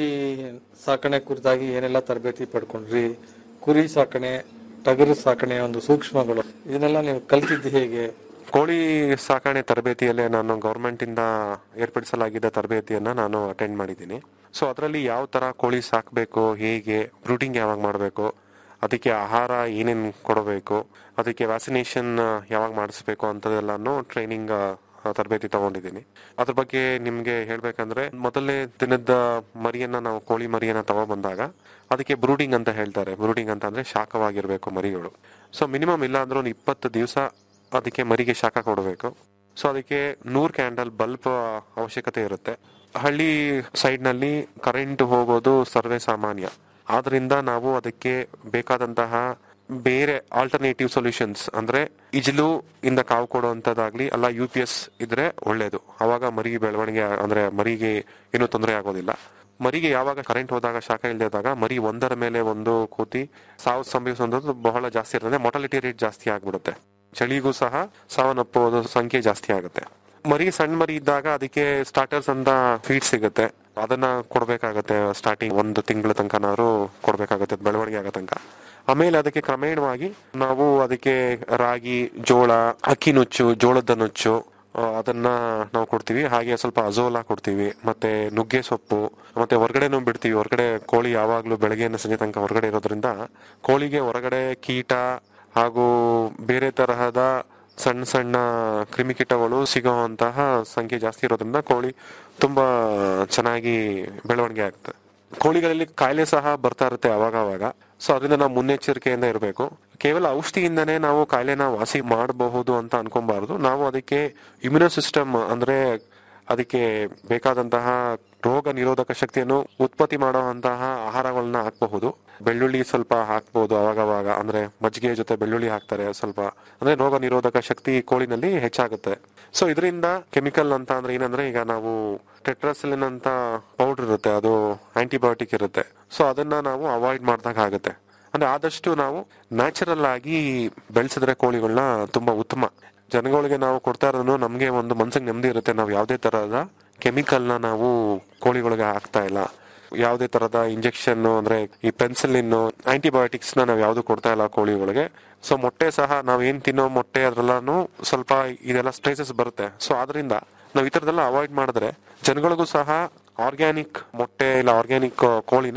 S20: ಸಾಕಣೆ ಕುರಿತಾಗಿ ಏನೆಲ್ಲ ತರಬೇತಿ ಪಡ್ಕೊಂಡ್ರಿ ಕುರಿ ಸಾಕಣೆ ಟಗರು ಸಾಕಣೆ ಒಂದು ಸೂಕ್ಷ್ಮಗಳು ಇದನ್ನೆಲ್ಲ ನೀವು ಕಲ್ತಿದ್ದು ಹೇಗೆ
S21: ಕೋಳಿ ಸಾಕಣೆ ತರಬೇತಿಯಲ್ಲೇ ನಾನು ಗೌರ್ಮೆಂಟ್ ಇಂದ ಏರ್ಪಡಿಸಲಾಗಿದ್ದ ತರಬೇತಿಯನ್ನ ನಾನು ಅಟೆಂಡ್ ಮಾಡಿದ್ದೀನಿ ಸೊ ಅದರಲ್ಲಿ ಯಾವ ತರ ಕೋಳಿ ಸಾಕಬೇಕು ಹೇಗೆ ಬ್ರೂಟಿಂಗ್ ಯಾವಾಗ ಮಾಡಬೇಕು ಅದಕ್ಕೆ ಆಹಾರ ಏನೇನ್ ಕೊಡಬೇಕು ಅದಕ್ಕೆ ವ್ಯಾಕ್ಸಿನೇಷನ್ ಯಾವಾಗ ಮಾಡಿಸ್ಬೇಕು ಅಂತದೆಲ್ಲಾನು ಟ್ರೈನಿಂಗ್ ತರಬೇತಿ ತಗೊಂಡಿದ್ದೀನಿ ಅದ್ರ ಬಗ್ಗೆ ನಿಮ್ಗೆ ಹೇಳ್ಬೇಕಂದ್ರೆ ಮೊದಲನೇ ದಿನದ ಮರಿಯನ್ನ ನಾವು ಕೋಳಿ ಮರಿಯನ್ನ ತಗೊಬಂದಾಗ ಅದಕ್ಕೆ ಬ್ರೂಡಿಂಗ್ ಅಂತ ಹೇಳ್ತಾರೆ ಬ್ರೂಡಿಂಗ್ ಅಂತ ಅಂದ್ರೆ ಶಾಖವಾಗಿರ್ಬೇಕು ಮರಿಗಳು ಸೊ ಮಿನಿಮಮ್ ಇಲ್ಲ ಅಂದ್ರೆ ಒಂದು ಇಪ್ಪತ್ತು ದಿವಸ ಅದಕ್ಕೆ ಮರಿಗೆ ಶಾಖ ಕೊಡಬೇಕು ಸೊ ಅದಕ್ಕೆ ನೂರ್ ಕ್ಯಾಂಡಲ್ ಬಲ್ಬ್ ಅವಶ್ಯಕತೆ ಇರುತ್ತೆ ಹಳ್ಳಿ ಸೈಡ್ ನಲ್ಲಿ ಕರೆಂಟ್ ಹೋಗೋದು ಸರ್ವೇ ಸಾಮಾನ್ಯ ಆದ್ರಿಂದ ನಾವು ಅದಕ್ಕೆ ಬೇಕಾದಂತಹ ಬೇರೆ ಆಲ್ಟರ್ನೇಟಿವ್ ಸೊಲ್ಯೂಷನ್ಸ್ ಅಂದ್ರೆ ಇಜ್ಲು ಇಂದ ಕಾವು ಕೊಡುವಂತದ್ದಾಗ್ಲಿ ಅಲ್ಲ ಯು ಪಿ ಎಸ್ ಇದ್ರೆ ಒಳ್ಳೇದು ಅವಾಗ ಮರಿ ಬೆಳವಣಿಗೆ ಅಂದ್ರೆ ಮರಿಗೆ ಏನು ತೊಂದರೆ ಆಗೋದಿಲ್ಲ ಮರಿಗೆ ಯಾವಾಗ ಕರೆಂಟ್ ಹೋದಾಗ ಶಾಖ ಇಲ್ಲದಾಗ ಮರಿ ಒಂದರ ಮೇಲೆ ಒಂದು ಕೂತಿ ಸಾವು ಸಂಭವಿಸುವಂಥದ್ದು ಬಹಳ ಜಾಸ್ತಿ ಇರ್ತದೆ ಮೊಟಾಲಿಟಿ ರೇಟ್ ಜಾಸ್ತಿ ಆಗ್ಬಿಡುತ್ತೆ ಚಳಿಗೂ ಸಹ ಸಾವನ್ನಪ್ಪುವ ಸಂಖ್ಯೆ ಜಾಸ್ತಿ ಆಗುತ್ತೆ ಮರಿ ಸಣ್ಣ ಮರಿ ಇದ್ದಾಗ ಅದಕ್ಕೆ ಸ್ಟಾರ್ಟರ್ಸ್ ಅಂತ ಫೀಡ್ ಸಿಗುತ್ತೆ ಅದನ್ನ ಕೊಡ್ಬೇಕಾಗತ್ತೆ ಸ್ಟಾರ್ಟಿಂಗ್ ಒಂದು ತಿಂಗಳ ತನಕನಾದ್ರು ಕೊಡ್ಬೇಕಾಗತ್ತೆ ಅದ್ ಬೆಳವಣಿಗೆ ಆಗೋ ತನಕ ಆಮೇಲೆ ಅದಕ್ಕೆ ಕ್ರಮೇಣವಾಗಿ ನಾವು ಅದಕ್ಕೆ ರಾಗಿ ಜೋಳ ಅಕ್ಕಿ ನುಚ್ಚು ಜೋಳದ ನುಚ್ಚು ಆ, ಅದನ್ನ ನಾವು ಕೊಡ್ತೀವಿ ಹಾಗೆ ಸ್ವಲ್ಪ ಅಜೋಲಾ ಕೊಡ್ತೀವಿ ಮತ್ತೆ ನುಗ್ಗೆ ಸೊಪ್ಪು ಮತ್ತೆ ಹೊರಗಡೆನೂ ಬಿಡ್ತೀವಿ ಹೊರಗಡೆ ಕೋಳಿ ಯಾವಾಗ್ಲೂ ಬೆಳಗ್ಗೆಯಿಂದ ಸಂಜೆ ತನಕ ಹೊರಗಡೆ ಇರೋದ್ರಿಂದ ಕೋಳಿಗೆ ಹೊರಗಡೆ ಕೀಟ ಹಾಗೂ ಬೇರೆ ತರಹದ ಸಣ್ಣ ಸಣ್ಣ ಕ್ರಿಮಿಕೀಟಗಳು ಸಿಗುವಂತಹ ಸಂಖ್ಯೆ ಜಾಸ್ತಿ ಇರೋದ್ರಿಂದ ಕೋಳಿ ತುಂಬಾ ಚೆನ್ನಾಗಿ ಬೆಳವಣಿಗೆ ಆಗುತ್ತೆ ಕೋಳಿಗಳಲ್ಲಿ ಕಾಯಿಲೆ ಸಹ ಬರ್ತಾ ಇರುತ್ತೆ ಅವಾಗ ಅವಾಗ ಸೊ ಅದರಿಂದ ನಾವು ಮುನ್ನೆಚ್ಚರಿಕೆಯಿಂದ ಇರಬೇಕು ಕೇವಲ ಔಷಧಿಯಿಂದನೇ ನಾವು ಕಾಯಿಲೆನ ವಾಸಿ ಮಾಡಬಹುದು ಅಂತ ಅನ್ಕೊಬಾರ್ದು ನಾವು ಅದಕ್ಕೆ ಇಮ್ಯುನೋ ಸಿಸ್ಟಮ್ ಅಂದ್ರೆ ಅದಕ್ಕೆ ಬೇಕಾದಂತಹ ರೋಗ ನಿರೋಧಕ ಶಕ್ತಿಯನ್ನು ಉತ್ಪತ್ತಿ ಮಾಡುವಂತಹ ಆಹಾರಗಳನ್ನ ಹಾಕಬಹುದು ಬೆಳ್ಳುಳ್ಳಿ ಸ್ವಲ್ಪ ಹಾಕ್ಬಹುದು ಅವಾಗವಾಗ ಅಂದ್ರೆ ಮಜ್ಜಿಗೆ ಜೊತೆ ಬೆಳ್ಳುಳ್ಳಿ ಹಾಕ್ತಾರೆ ಸ್ವಲ್ಪ ಅಂದ್ರೆ ರೋಗ ನಿರೋಧಕ ಶಕ್ತಿ ಕೋಳಿನಲ್ಲಿ ಹೆಚ್ಚಾಗುತ್ತೆ ಸೊ ಇದರಿಂದ ಕೆಮಿಕಲ್ ಅಂತ ಅಂದ್ರೆ ಏನಂದ್ರೆ ಈಗ ನಾವು ಟೆಟ್ರಾಸಿಲಿನ್ ಅಂತ ಪೌಡರ್ ಇರುತ್ತೆ ಅದು ಆಂಟಿಬಯೋಟಿಕ್ ಇರುತ್ತೆ ಸೊ ಅದನ್ನ ನಾವು ಅವಾಯ್ಡ್ ಮಾಡ್ದಾಗ ಆಗುತ್ತೆ ಅಂದ್ರೆ ಆದಷ್ಟು ನಾವು ನ್ಯಾಚುರಲ್ ಆಗಿ ಬೆಳೆಸಿದ್ರೆ ಕೋಳಿಗಳನ್ನ ತುಂಬಾ ಉತ್ತಮ ಜನಗಳಿಗೆ ನಾವು ಕೊಡ್ತಾ ಇರೋದು ನಮ್ಗೆ ಒಂದು ಮನ್ಸಿಗೆ ನೆಮ್ಮದಿ ಇರುತ್ತೆ ನಾವು ಯಾವುದೇ ತರಹದ ಕೆಮಿಕಲ್ ನ ನಾವು ಕೋಳಿಗಳಿಗೆ ಹಾಕ್ತಾ ಇಲ್ಲ ಯಾವುದೇ ತರದ ಇಂಜೆಕ್ಷನ್ ಅಂದ್ರೆ ಈ ಪೆನ್ಸಿಲಿನ್ ಆಂಟಿಬಯೋಟಿಕ್ಸ್ ನ ನಾವು ಯಾವ್ದು ಕೊಡ್ತಾ ಇಲ್ಲ ಕೋಳಿಗಳಿಗೆ ಸೊ ಮೊಟ್ಟೆ ಸಹ ನಾವ್ ಏನ್ ತಿನ್ನೋ ಮೊಟ್ಟೆ ಅದ್ರಲ್ಲಾನು ಸ್ವಲ್ಪ ಇದೆಲ್ಲ ಸ್ಟ್ರೇಸಸ್ ಬರುತ್ತೆ ಸೊ ಆದ್ರಿಂದ ನಾವ್ ಈ ತರದೆಲ್ಲ ಅವಾಯ್ಡ್ ಮಾಡಿದ್ರೆ ಜನಗಳಿಗೂ ಸಹ ಆರ್ಗ್ಯಾನಿಕ್ ಮೊಟ್ಟೆ ಇಲ್ಲ ಆರ್ಗ್ಯಾನಿಕ್ ಕೋಳಿನ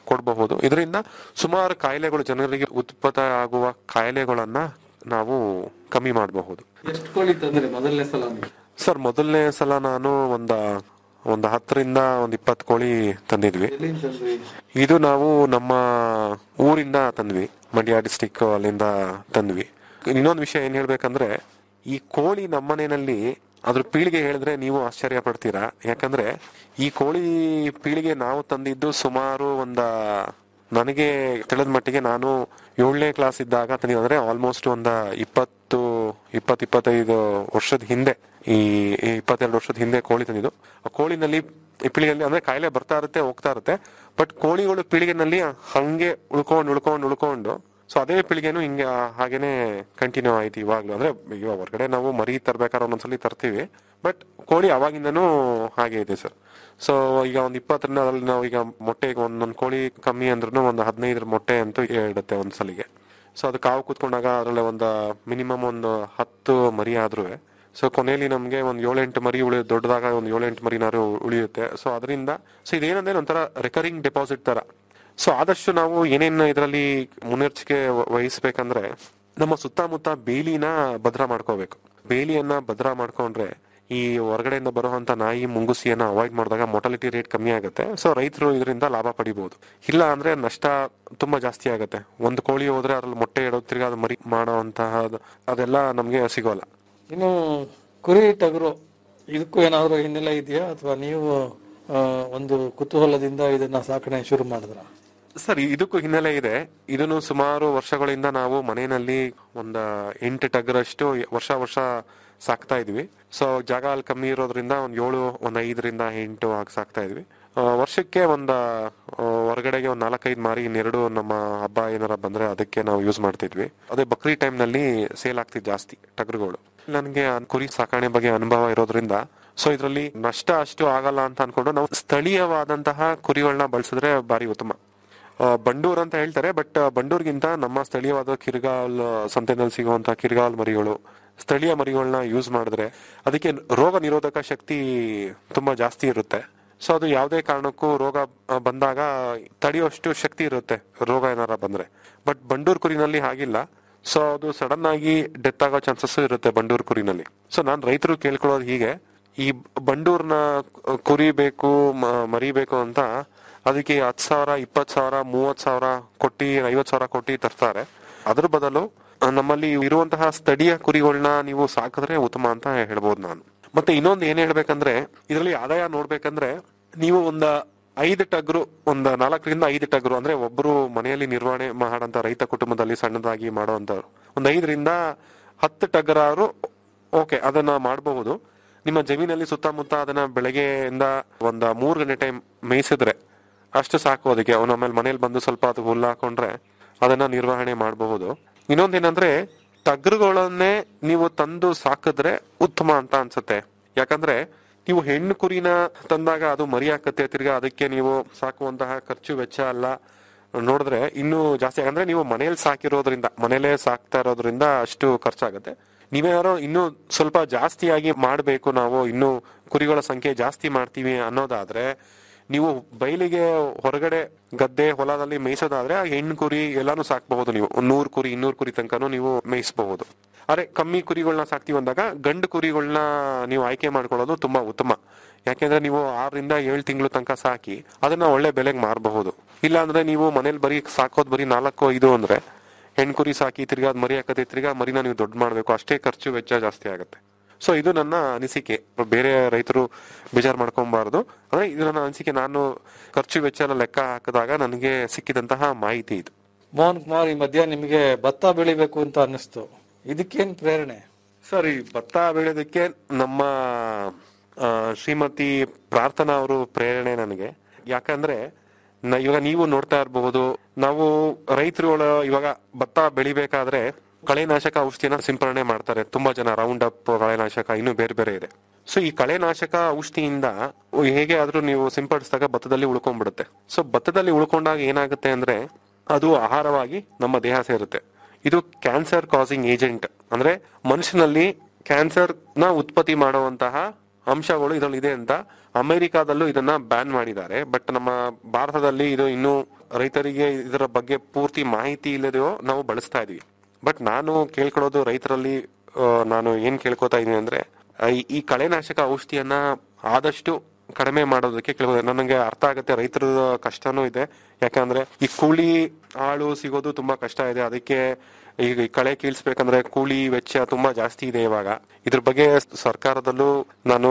S21: ಕೊಡಬಹುದು ಇದರಿಂದ ಸುಮಾರು ಕಾಯಿಲೆಗಳು ಜನರಿಗೆ ಉತ್ಪತ್ತ ಆಗುವ ಕಾಯಿಲೆಗಳನ್ನ ನಾವು ಕಮ್ಮಿ ಮಾಡಬಹುದು
S20: ಎಷ್ಟು ಕೋಳಿ ತಂದ್ರಿ ಮೊದಲನೇ ಸಲ ನೀವು?
S21: ಸರ್ ಮೊದಲನೇ ಸಲ ನಾನು ಒಂದ ಒಂದು ಹತ್ತರಿಂದ ಒಂದ್ ಇಪ್ಪತ್ತು ಕೋಳಿ ತಂದಿದ್ವಿ
S20: ಎಲ್ಲಿಂದ ತಂದ್ರಿ
S21: ಇದು ನಾವು ನಮ್ಮ ಊರಿಂದ ತಂದ್ವಿ ಮಂಡ್ಯ ಡಿಸ್ಟಿಕ್ ಅಲ್ಲಿಂದ ತಂದ್ವಿ ಇನ್ನೊಂದು ವಿಷಯ ಏನ್ ಹೇಳ್ಬೇಕಂದ್ರೆ ಈ ಕೋಳಿ ನಮ್ಮನೆಯಲ್ಲಿ ಅದ್ರ ಪೀಳಿಗೆ ಹೇಳಿದ್ರೆ ನೀವು ಆಶ್ಚರ್ಯ ಪಡ್ತೀರಾ ಯಾಕಂದ್ರೆ ಈ ಕೋಳಿ ಪೀಳಿಗೆ ನಾವು ತಂದಿದ್ದು ಸುಮಾರು ಒಂದ ನನಗೆ ತಿಳಿದ ಮಟ್ಟಿಗೆ ನಾನು ಏಳನೇ ಕ್ಲಾಸ್ ಇದ್ದಾಗ ತಂದಿದ್ದು ಅಂದ್ರೆ ಆಲ್ಮೋಸ್ಟ್ ಒಂದ ಇಪ್ಪತ್ತು ಇಪ್ಪತ್ ಇಪ್ಪತ್ತೈದು ವರ್ಷದ ಹಿಂದೆ ಈ ಈ ಇಪ್ಪತ್ತೆರಡು ವರ್ಷದ ಹಿಂದೆ ಕೋಳಿ ತಂದಿದ್ದು ಆ ಕೋಳಿನಲ್ಲಿ ಈ ಪೀಳಿಗೆಯಲ್ಲಿ ಅಂದ್ರೆ ಕಾಯಿಲೆ ಬರ್ತಾ ಇರುತ್ತೆ ಹೋಗ್ತಾ ಇರುತ್ತೆ ಬಟ್ ಕೋಳಿಗಳು ಪೀಳಿಗೆನಲ್ಲಿ ಹಂಗೆ ಉಳ್ಕೊಂಡು ಉಳ್ಕೊಂಡು ಉಳ್ಕೊಂಡು ಸೊ ಅದೇ ಪೀಳಿಗೆನು ಹಿಂಗೆ ಹಾಗೇನೆ ಕಂಟಿನ್ಯೂ ಆಯ್ತು ಇವಾಗ್ಲೂ ಅಂದ್ರೆ ಇವಾಗ ಹೊರಗಡೆ ನಾವು ಮರಿ ತರ್ಬೇಕಾದ್ರೆ ಒಂದೊಂದ್ಸಲಿ ತರ್ತೀವಿ ಬಟ್ ಕೋಳಿ ಅವಾಗಿಂದನೂ ಹಾಗೆ ಇದೆ ಸರ್ ಸೊ ಈಗ ಒಂದ್ ಇಪ್ಪತ್ತರಿಂದ ಅದ್ರಲ್ಲಿ ನಾವು ಈಗ ಮೊಟ್ಟೆಗೆ ಒಂದೊಂದು ಕೋಳಿ ಕಮ್ಮಿ ಅಂದ್ರೂ ಒಂದು ಹದಿನೈದರ ಮೊಟ್ಟೆ ಅಂತೂ ಇಡುತ್ತೆ ಒಂದ್ ಸಲಿಗೆ ಸೊ ಅದು ಕಾವು ಕೂತ್ಕೊಂಡಾಗ ಅದ್ರಲ್ಲಿ ಒಂದು ಮಿನಿಮಮ್ ಒಂದು ಹತ್ತು ಮರಿ ಆದ್ರೂ ಸೊ ಕೊನೆಯಲ್ಲಿ ನಮ್ಗೆ ಒಂದ್ ಏಳೆಂಟು ಮರಿ ಉಳಿ ದೊಡ್ಡದಾಗ ಒಂದ್ ಏಳೆಂಟು ಮರಿನಾರು ಉಳಿಯುತ್ತೆ ಸೊ ಅದರಿಂದ ಸೊ ಇದೇನಂದ್ರೆ ಒಂಥರ ರೆಕರಿಂಗ್ ಡೆಪಾಸಿಟ್ ತರ ಸೊ ಆದಷ್ಟು ನಾವು ಏನೇನು ಇದರಲ್ಲಿ ಮುನ್ನೆಚ್ಚರಿಕೆ ವ- ವಹಿಸ್ಬೇಕಂದ್ರೆ ನಮ್ಮ ಸುತ್ತಮುತ್ತ ಬೇಲಿನ ಭದ್ರ ಮಾಡ್ಕೋಬೇಕು ಬೇಲಿಯನ್ನ ಭದ್ರ ಮಾಡ್ಕೊಂಡ್ರೆ ಈ ಹೊರಗಡೆಯಿಂದ ಬರುವಂತ ನಾಯಿ ಮುಂಗುಸಿಯನ್ನ ಅವಾಯ್ಡ್ ಮಾಡಿದಾಗ ಮೊಟಾಲಿಟಿ ರೇಟ್ ಕಮ್ಮಿ ಆಗುತ್ತೆ ಸೊ ರೈತರು ಇದರಿಂದ ಲಾಭ ಪಡಿಬಹುದು ಇಲ್ಲ ಅಂದ್ರೆ ನಷ್ಟ ತುಂಬಾ ಜಾಸ್ತಿ ಆಗುತ್ತೆ ಒಂದು ಕೋಳಿ ಹೋದ್ರೆ ಅದ್ರಲ್ಲಿ ಮೊಟ್ಟೆ ಇಡೋದು ತಿರ್ಗಾ ಅದು ಮರಿ ಮಾಡುವಂತಹ ಅದೆಲ್ಲ ನಮ್ಗೆ ಸಿಗೋಲ್ಲ
S20: ಇನ್ನು ಕುರಿ ಟಗರು ಇದಕ್ಕೂ ಏನಾದ್ರು ಹಿನ್ನೆಲೆ ಇದೆಯಾ ಅಥವಾ ನೀವು ಆ, ಒಂದು ಕುತೂಹಲದಿಂದ ಇದನ್ನ ಸಾಕಣೆ ಶುರು ಮಾಡಿದ್ರ
S21: ಸರ್ ಇದಕ್ಕೂ ಹಿನ್ನೆಲೆ ಇದೆ ಇದನ್ನು ಸುಮಾರು ವರ್ಷಗಳಿಂದ ನಾವು ಮನೆಯಲ್ಲಿ ಒಂದ ಎಂಟು ಟಗರಷ್ಟು ವರ್ಷ ವರ್ಷ ಸಾಕ್ತಾ ಇದ್ವಿ ಸೊ ಜಾಗ ಅಲ್ಲಿ ಕಮ್ಮಿ ಇರೋದ್ರಿಂದ ಒಂದ್ ಏಳು ಒಂದ್ ಐದರಿಂದ ಎಂಟು ಹಾಗೆ ಸಾಕ್ತಾ ಇದ್ವಿ ಆ, ವರ್ಷಕ್ಕೆ ಒಂದ ಆ, ಹೊರಗಡೆಗೆ ಒಂದ್ ನಾಲ್ಕೈದು ಮಾರಿ ಇನ್ನೆರಡು ನಮ್ಮ ಹಬ್ಬ ಏನಾರ ಬಂದ್ರೆ ಅದಕ್ಕೆ ನಾವು ಯೂಸ್ ಮಾಡ್ತಿದ್ವಿ ಅದೇ ಬಕ್ರಿ ಟೈಮ್ ನಲ್ಲಿ ಸೇಲ್ ಆಗ್ತಿದ್ ಜಾಸ್ತಿ ಟಗರುಗಳು ನನಗೆ ಕುರಿ ಸಾಕಣೆ ಬಗ್ಗೆ ಅನುಭವ ಇರೋದ್ರಿಂದ ಸೊ ಇದರಲ್ಲಿ ನಷ್ಟ ಅಷ್ಟು ಆಗಲ್ಲ ಅಂತ ಅನ್ಕೊಂಡು ನಾವು ಸ್ಥಳೀಯವಾದಂತಹ ಕುರಿಗಳನ್ನ ಬಳಸಿದ್ರೆ ಬಾರಿ ಉತ್ತಮ ಆ, ಬಂಡೂರ್ ಅಂತ ಹೇಳ್ತಾರೆ ಬಟ್ ಬಂಡೂರ್ಗಿಂತ ನಮ್ಮ ಸ್ಥಳೀಯವಾದ ಕಿರ್ಗಾಲ್ ಸಂತೆನಲ್ಲಿ ಸಿಗುವಂತ ಕಿರ್ಗಾಲ್ ಮರಿಗಳು ಸ್ಥಳೀಯ ಮರಿಗಳನ್ನ ಯೂಸ್ ಮಾಡಿದ್ರೆ ಅದಕ್ಕೆ ರೋಗ ನಿರೋಧಕ ಶಕ್ತಿ ತುಂಬಾ ಜಾಸ್ತಿ ಇರುತ್ತೆ ಸೊ ಅದು ಯಾವುದೇ ಕಾರಣಕ್ಕೂ ರೋಗ ಆ, ಬಂದಾಗ ತಡೆಯುವಷ್ಟು ಶಕ್ತಿ ಇರುತ್ತೆ ರೋಗ ಏನಾರ ಬಂದ್ರೆ ಬಟ್ ಬಂಡೂರ್ ಕುರಿನಲ್ಲಿ ಹಾಗಿಲ್ಲ ಸೊ ಅದು ಸಡನ್ ಆಗಿ ಡೆತ್ ಆಗೋ ಚಾನ್ಸಸ್ ಇರುತ್ತೆ ಬಂಡೂರ್ ಕುರಿನಲ್ಲಿ ಸೊ ನಾನ್ ರೈತರು ಕೇಳ್ಕೊಳ್ಳೋದು ಹೀಗೆ ಈ ಬಂಡೂರ್ನ ಕುರಿ ಬೇಕು ಮ- ಮರಿಬೇಕು ಅಂತ ಅದಕ್ಕೆ ಹತ್ತು ಸಾವಿರ ಇಪ್ಪತ್ತು ಸಾವಿರ ಮೂವತ್ತು ಸಾವಿರ ಕೊಟ್ಟಿ ಐವತ್ತು ಸಾವಿರ ಕೊಟ್ಟಿ ತರ್ತಾರೆ ಅದ್ರ ಬದಲು ಆ, ನಮ್ಮಲ್ಲಿ ಇರುವಂತಹ ಸ್ಥಳೀಯ ಕುರಿಗಳನ್ನ ನೀವು ಸಾಕಿದ್ರೆ ಉತ್ತಮ ಅಂತ ಹೇಳ್ಬೋದು ನಾನು ಮತ್ತೆ ಇನ್ನೊಂದು ಏನ್ ಹೇಳ್ಬೇಕಂದ್ರೆ ಇದರಲ್ಲಿ ಆದಾಯ ನೋಡ್ಬೇಕಂದ್ರೆ ನೀವು ಒಂದ ಐದು ಟಗರು ಒಂದ್ ನಾಲ್ಕರಿಂದ ಐದು ಟಗರು ಅಂದ್ರೆ ಒಬ್ರು ಮನೆಯಲ್ಲಿ ನಿರ್ವಹಣೆ ಮಾಡಂತ ರೈತ ಕುಟುಂಬದಲ್ಲಿ ಸಣ್ಣದಾಗಿ ಮಾಡುವಂತವ್ರು ಒಂದ್ ಐದರಿಂದ ಹತ್ತು ಟಗರಾರು ಓಕೆ ಅದನ್ನ ಮಾಡಬಹುದು ನಿಮ್ಮ ಜಮೀನಲ್ಲಿ ಸುತ್ತಮುತ್ತ ಅದನ್ನ ಬೆಳಗ್ಗೆಯಿಂದ ಒಂದ ಮೂರ್ ಗಂಟೆ ಟೈಮ್ ಮೇಯಿಸಿದ್ರೆ ಅಷ್ಟು ಸಾಕು ಅದಕ್ಕೆ ಅವನ ಆಮೇಲೆ ಮನೇಲಿ ಬಂದು ಸ್ವಲ್ಪ ಅದು ಹುಲ್ಲು ಹಾಕೊಂಡ್ರೆ ಅದನ್ನ ನಿರ್ವಹಣೆ ಮಾಡಬಹುದು ಇನ್ನೊಂದೇನಂದ್ರೆ ಟಗರುಗಳನ್ನೇ ನೀವು ತಂದು ಸಾಕಿದ್ರೆ ಉತ್ತಮ ಅಂತ ಅನ್ಸುತ್ತೆ ಯಾಕಂದ್ರೆ ನೀವು ಹೆಣ್ಣು ಕುರಿನ ತಂದಾಗ ಅದು ಮರಿ ಹಾಕತ್ತೆ ತಿರ್ಗಾ ಅದಕ್ಕೆ ನೀವು ಸಾಕುವಂತಹ ಖರ್ಚು ವೆಚ್ಚ ಎಲ್ಲ ನೋಡಿದ್ರೆ ಇನ್ನೂ ಜಾಸ್ತಿ ಅಂದ್ರೆ ನೀವು ಮನೇಲಿ ಸಾಕಿರೋದ್ರಿಂದ ಮನೇಲೆ ಸಾಕ್ತಾ ಇರೋದ್ರಿಂದ ಅಷ್ಟು ಖರ್ಚಾಗತ್ತೆ ನೀವೇನಾದ್ರು ಇನ್ನೂ ಸ್ವಲ್ಪ ಜಾಸ್ತಿಯಾಗಿ ಮಾಡಬೇಕು ನಾವು ಇನ್ನೂ ಕುರಿಗಳ ಸಂಖ್ಯೆ ಜಾಸ್ತಿ ಮಾಡ್ತೀವಿ ಅನ್ನೋದಾದ್ರೆ ನೀವು ಬಯಲಿಗೆ ಹೊರಗಡೆ ಗದ್ದೆ ಹೊಲದಲ್ಲಿ ಮೇಯಿಸೋದಾದ್ರೆ ಆ ಹೆಣ್ಣು ಕುರಿ ಎಲ್ಲಾನು ಸಾಕಬಹುದು ನೀವು ಒಂದ್ ನೂರ್ ಕುರಿ ಇನ್ನೂರ್ ಕುರಿ ತನಕನೂ ನೀವು ಮೇಯಿಸಬಹುದು ಆದ್ರೆ ಕಮ್ಮಿ ಕುರಿಗಳನ್ನ ಸಾಕ್ತಿವಿ ಅಂದಾಗ ಗಂಡು ಕುರಿಗಳನ್ನ ನೀವು ಆಯ್ಕೆ ಮಾಡ್ಕೊಳ್ಳೋದು ತುಂಬಾ ಉತ್ತಮ ಯಾಕೆಂದ್ರೆ ನೀವು ಆರರಿಂದ ಏಳು ತಿಂಗಳು ತನಕ ಸಾಕಿ ಅದನ್ನ ಒಳ್ಳೆ ಬೆಲೆಗೆ ಮಾರಬಹುದು ಇಲ್ಲ ಅಂದ್ರೆ ನೀವು ಮನೇಲಿ ಬರೀ ಸಾಕೋದ್ ಬರೀ ನಾಲ್ಕು ಐದು ಅಂದ್ರೆ ಹೆಣ್ ಕುರಿ ಸಾಕಿ ತಿರ್ಗಾ ಅದ್ ಮರಿ ಹಾಕತ್ತೆ ತಿರ್ಗಾ ಮರಿನ ನೀವು ದೊಡ್ಡ ಮಾಡ್ಬೇಕು ಅಷ್ಟೇ ಖರ್ಚು ವೆಚ್ಚ ಜಾಸ್ತಿ ಆಗುತ್ತೆ ಸೊ ಇದು ನನ್ನ ಅನಿಸಿಕೆ ಬೇರೆ ರೈತರು ಬೇಜಾರ್ ಮಾಡ್ಕೊಬಾರ್ದು ಅಂದ್ರೆ ಇದು ನನ್ನ ಅನಿಸಿಕೆ ನಾನು ಖರ್ಚು ವೆಚ್ಚ ಎಲ್ಲ ಲೆಕ್ಕ ಹಾಕಿದಾಗ ನನಗೆ ಸಿಕ್ಕಿದಂತಹ ಮಾಹಿತಿ ಇದು
S20: ಮೋಹನ್ ಕುಮಾರ್ ಈ ಮಧ್ಯ ನಿಮಗೆ ಭತ್ತ ಬೆಳಿಬೇಕು ಅಂತ ಅನ್ನಿಸ್ತು ಇದಕ್ಕೇನ್ ಪ್ರೇರಣೆ
S21: ಸರ್ ಈ ಭತ್ತ ಬೆಳೆಯೋದಕ್ಕೆ ನಮ್ಮ ಆ, ಶ್ರೀಮತಿ ಪ್ರಾರ್ಥನಾ ಅವರು ಪ್ರೇರಣೆ ನನಗೆ ಯಾಕಂದ್ರೆ ನ- ಇವಾಗ ನೀವು ನೋಡ್ತಾ ಇರಬಹುದು ನಾವು ರೈತರುಗಳು ಇವಾಗ ಭತ್ತ ಬೆಳಿಬೇಕಾದ್ರೆ ಕಳೆನಾಶಕ ಔಷಧಿನ ಸಿಂಪರಣೆ ಮಾಡ್ತಾರೆ ತುಂಬಾ ಜನ ರೌಂಡ್ ಅಪ್ ಕಳೆನಾಶಕ ಇನ್ನು ಬೇರೆ ಬೇರೆ ಇದೆ ಸೊ ಈ ಕಳೆನಾಶಕ ಔಷಧಿಯಿಂದ ಹೇಗೆ ಆದ್ರೂ ನೀವು ಸಿಂಪಡಿಸಿದಾಗ ಭತ್ತದಲ್ಲಿ ಉಳ್ಕೊಂಡ್ಬಿಡುತ್ತೆ ಸೊ ಭತ್ತದಲ್ಲಿ ಉಳ್ಕೊಂಡಾಗ ಏನಾಗುತ್ತೆ ಅಂದ್ರೆ ಅದು ಆಹಾರವಾಗಿ ನಮ್ಮ ದೇಹ ಸೇರುತ್ತೆ ಇದು ಕ್ಯಾನ್ಸರ್ ಕಾಸಿಂಗ್ ಏಜೆಂಟ್ ಅಂದ್ರೆ ಮನುಷ್ಯನಲ್ಲಿ ಕ್ಯಾನ್ಸರ್ ನ ಉತ್ಪತ್ತಿ ಮಾಡುವಂತಹ ಅಂಶಗಳು ಇದರಲ್ಲಿ ಇದೆ ಅಂತ ಅಮೆರಿಕಾದಲ್ಲೂ ಇದನ್ನ ಬ್ಯಾನ್ ಮಾಡಿದ್ದಾರೆ ಬಟ್ ನಮ್ಮ ಭಾರತದಲ್ಲಿ ಇದು ಇನ್ನು ರೈತರಿಗೆ ಇದರ ಬಗ್ಗೆ ಪೂರ್ತಿ ಮಾಹಿತಿ ಇಲ್ಲದೆಯೋ ನಾವು ಬಳಸ್ತಾ ಇದೀವಿ ಬಟ್ ನಾನು ಕೇಳ್ಕೊಳ್ಳೋದು ರೈತರಲ್ಲಿ ಆ, ನಾನು ಏನ್ ಕೇಳ್ಕೊತಾ ಇದೀನಿ ಅಂದ್ರೆ ಆ, ಈ- ಈ ಕಳೆನಾಶಕ ಔಷಧಿಯನ್ನ ಆದಷ್ಟು ಕಡಿಮೆ ಮಾಡೋದಕ್ಕೆ ಕೆಲವು ನನಗೆ ಅರ್ಥ ಆಗುತ್ತೆ ರೈತರ ಕಷ್ಟನೂ ಇದೆ ಯಾಕಂದ್ರೆ ಈ ಕೂಲಿ ಆಳು ಸಿಗೋದು ತುಂಬಾ ಕಷ್ಟ ಇದೆ ಅದಕ್ಕೆ ಈಗ ಈ ಕಳೆ ಕೀಳ್ಸ್ಬೇಕಂದ್ರೆ ಕೂಲಿ ವೆಚ್ಚ ತುಂಬಾ ಜಾಸ್ತಿ ಇದೆ ಇವಾಗ ಇದ್ರ ಬಗ್ಗೆ ಸರ್ಕಾರದಲ್ಲೂ ನಾನು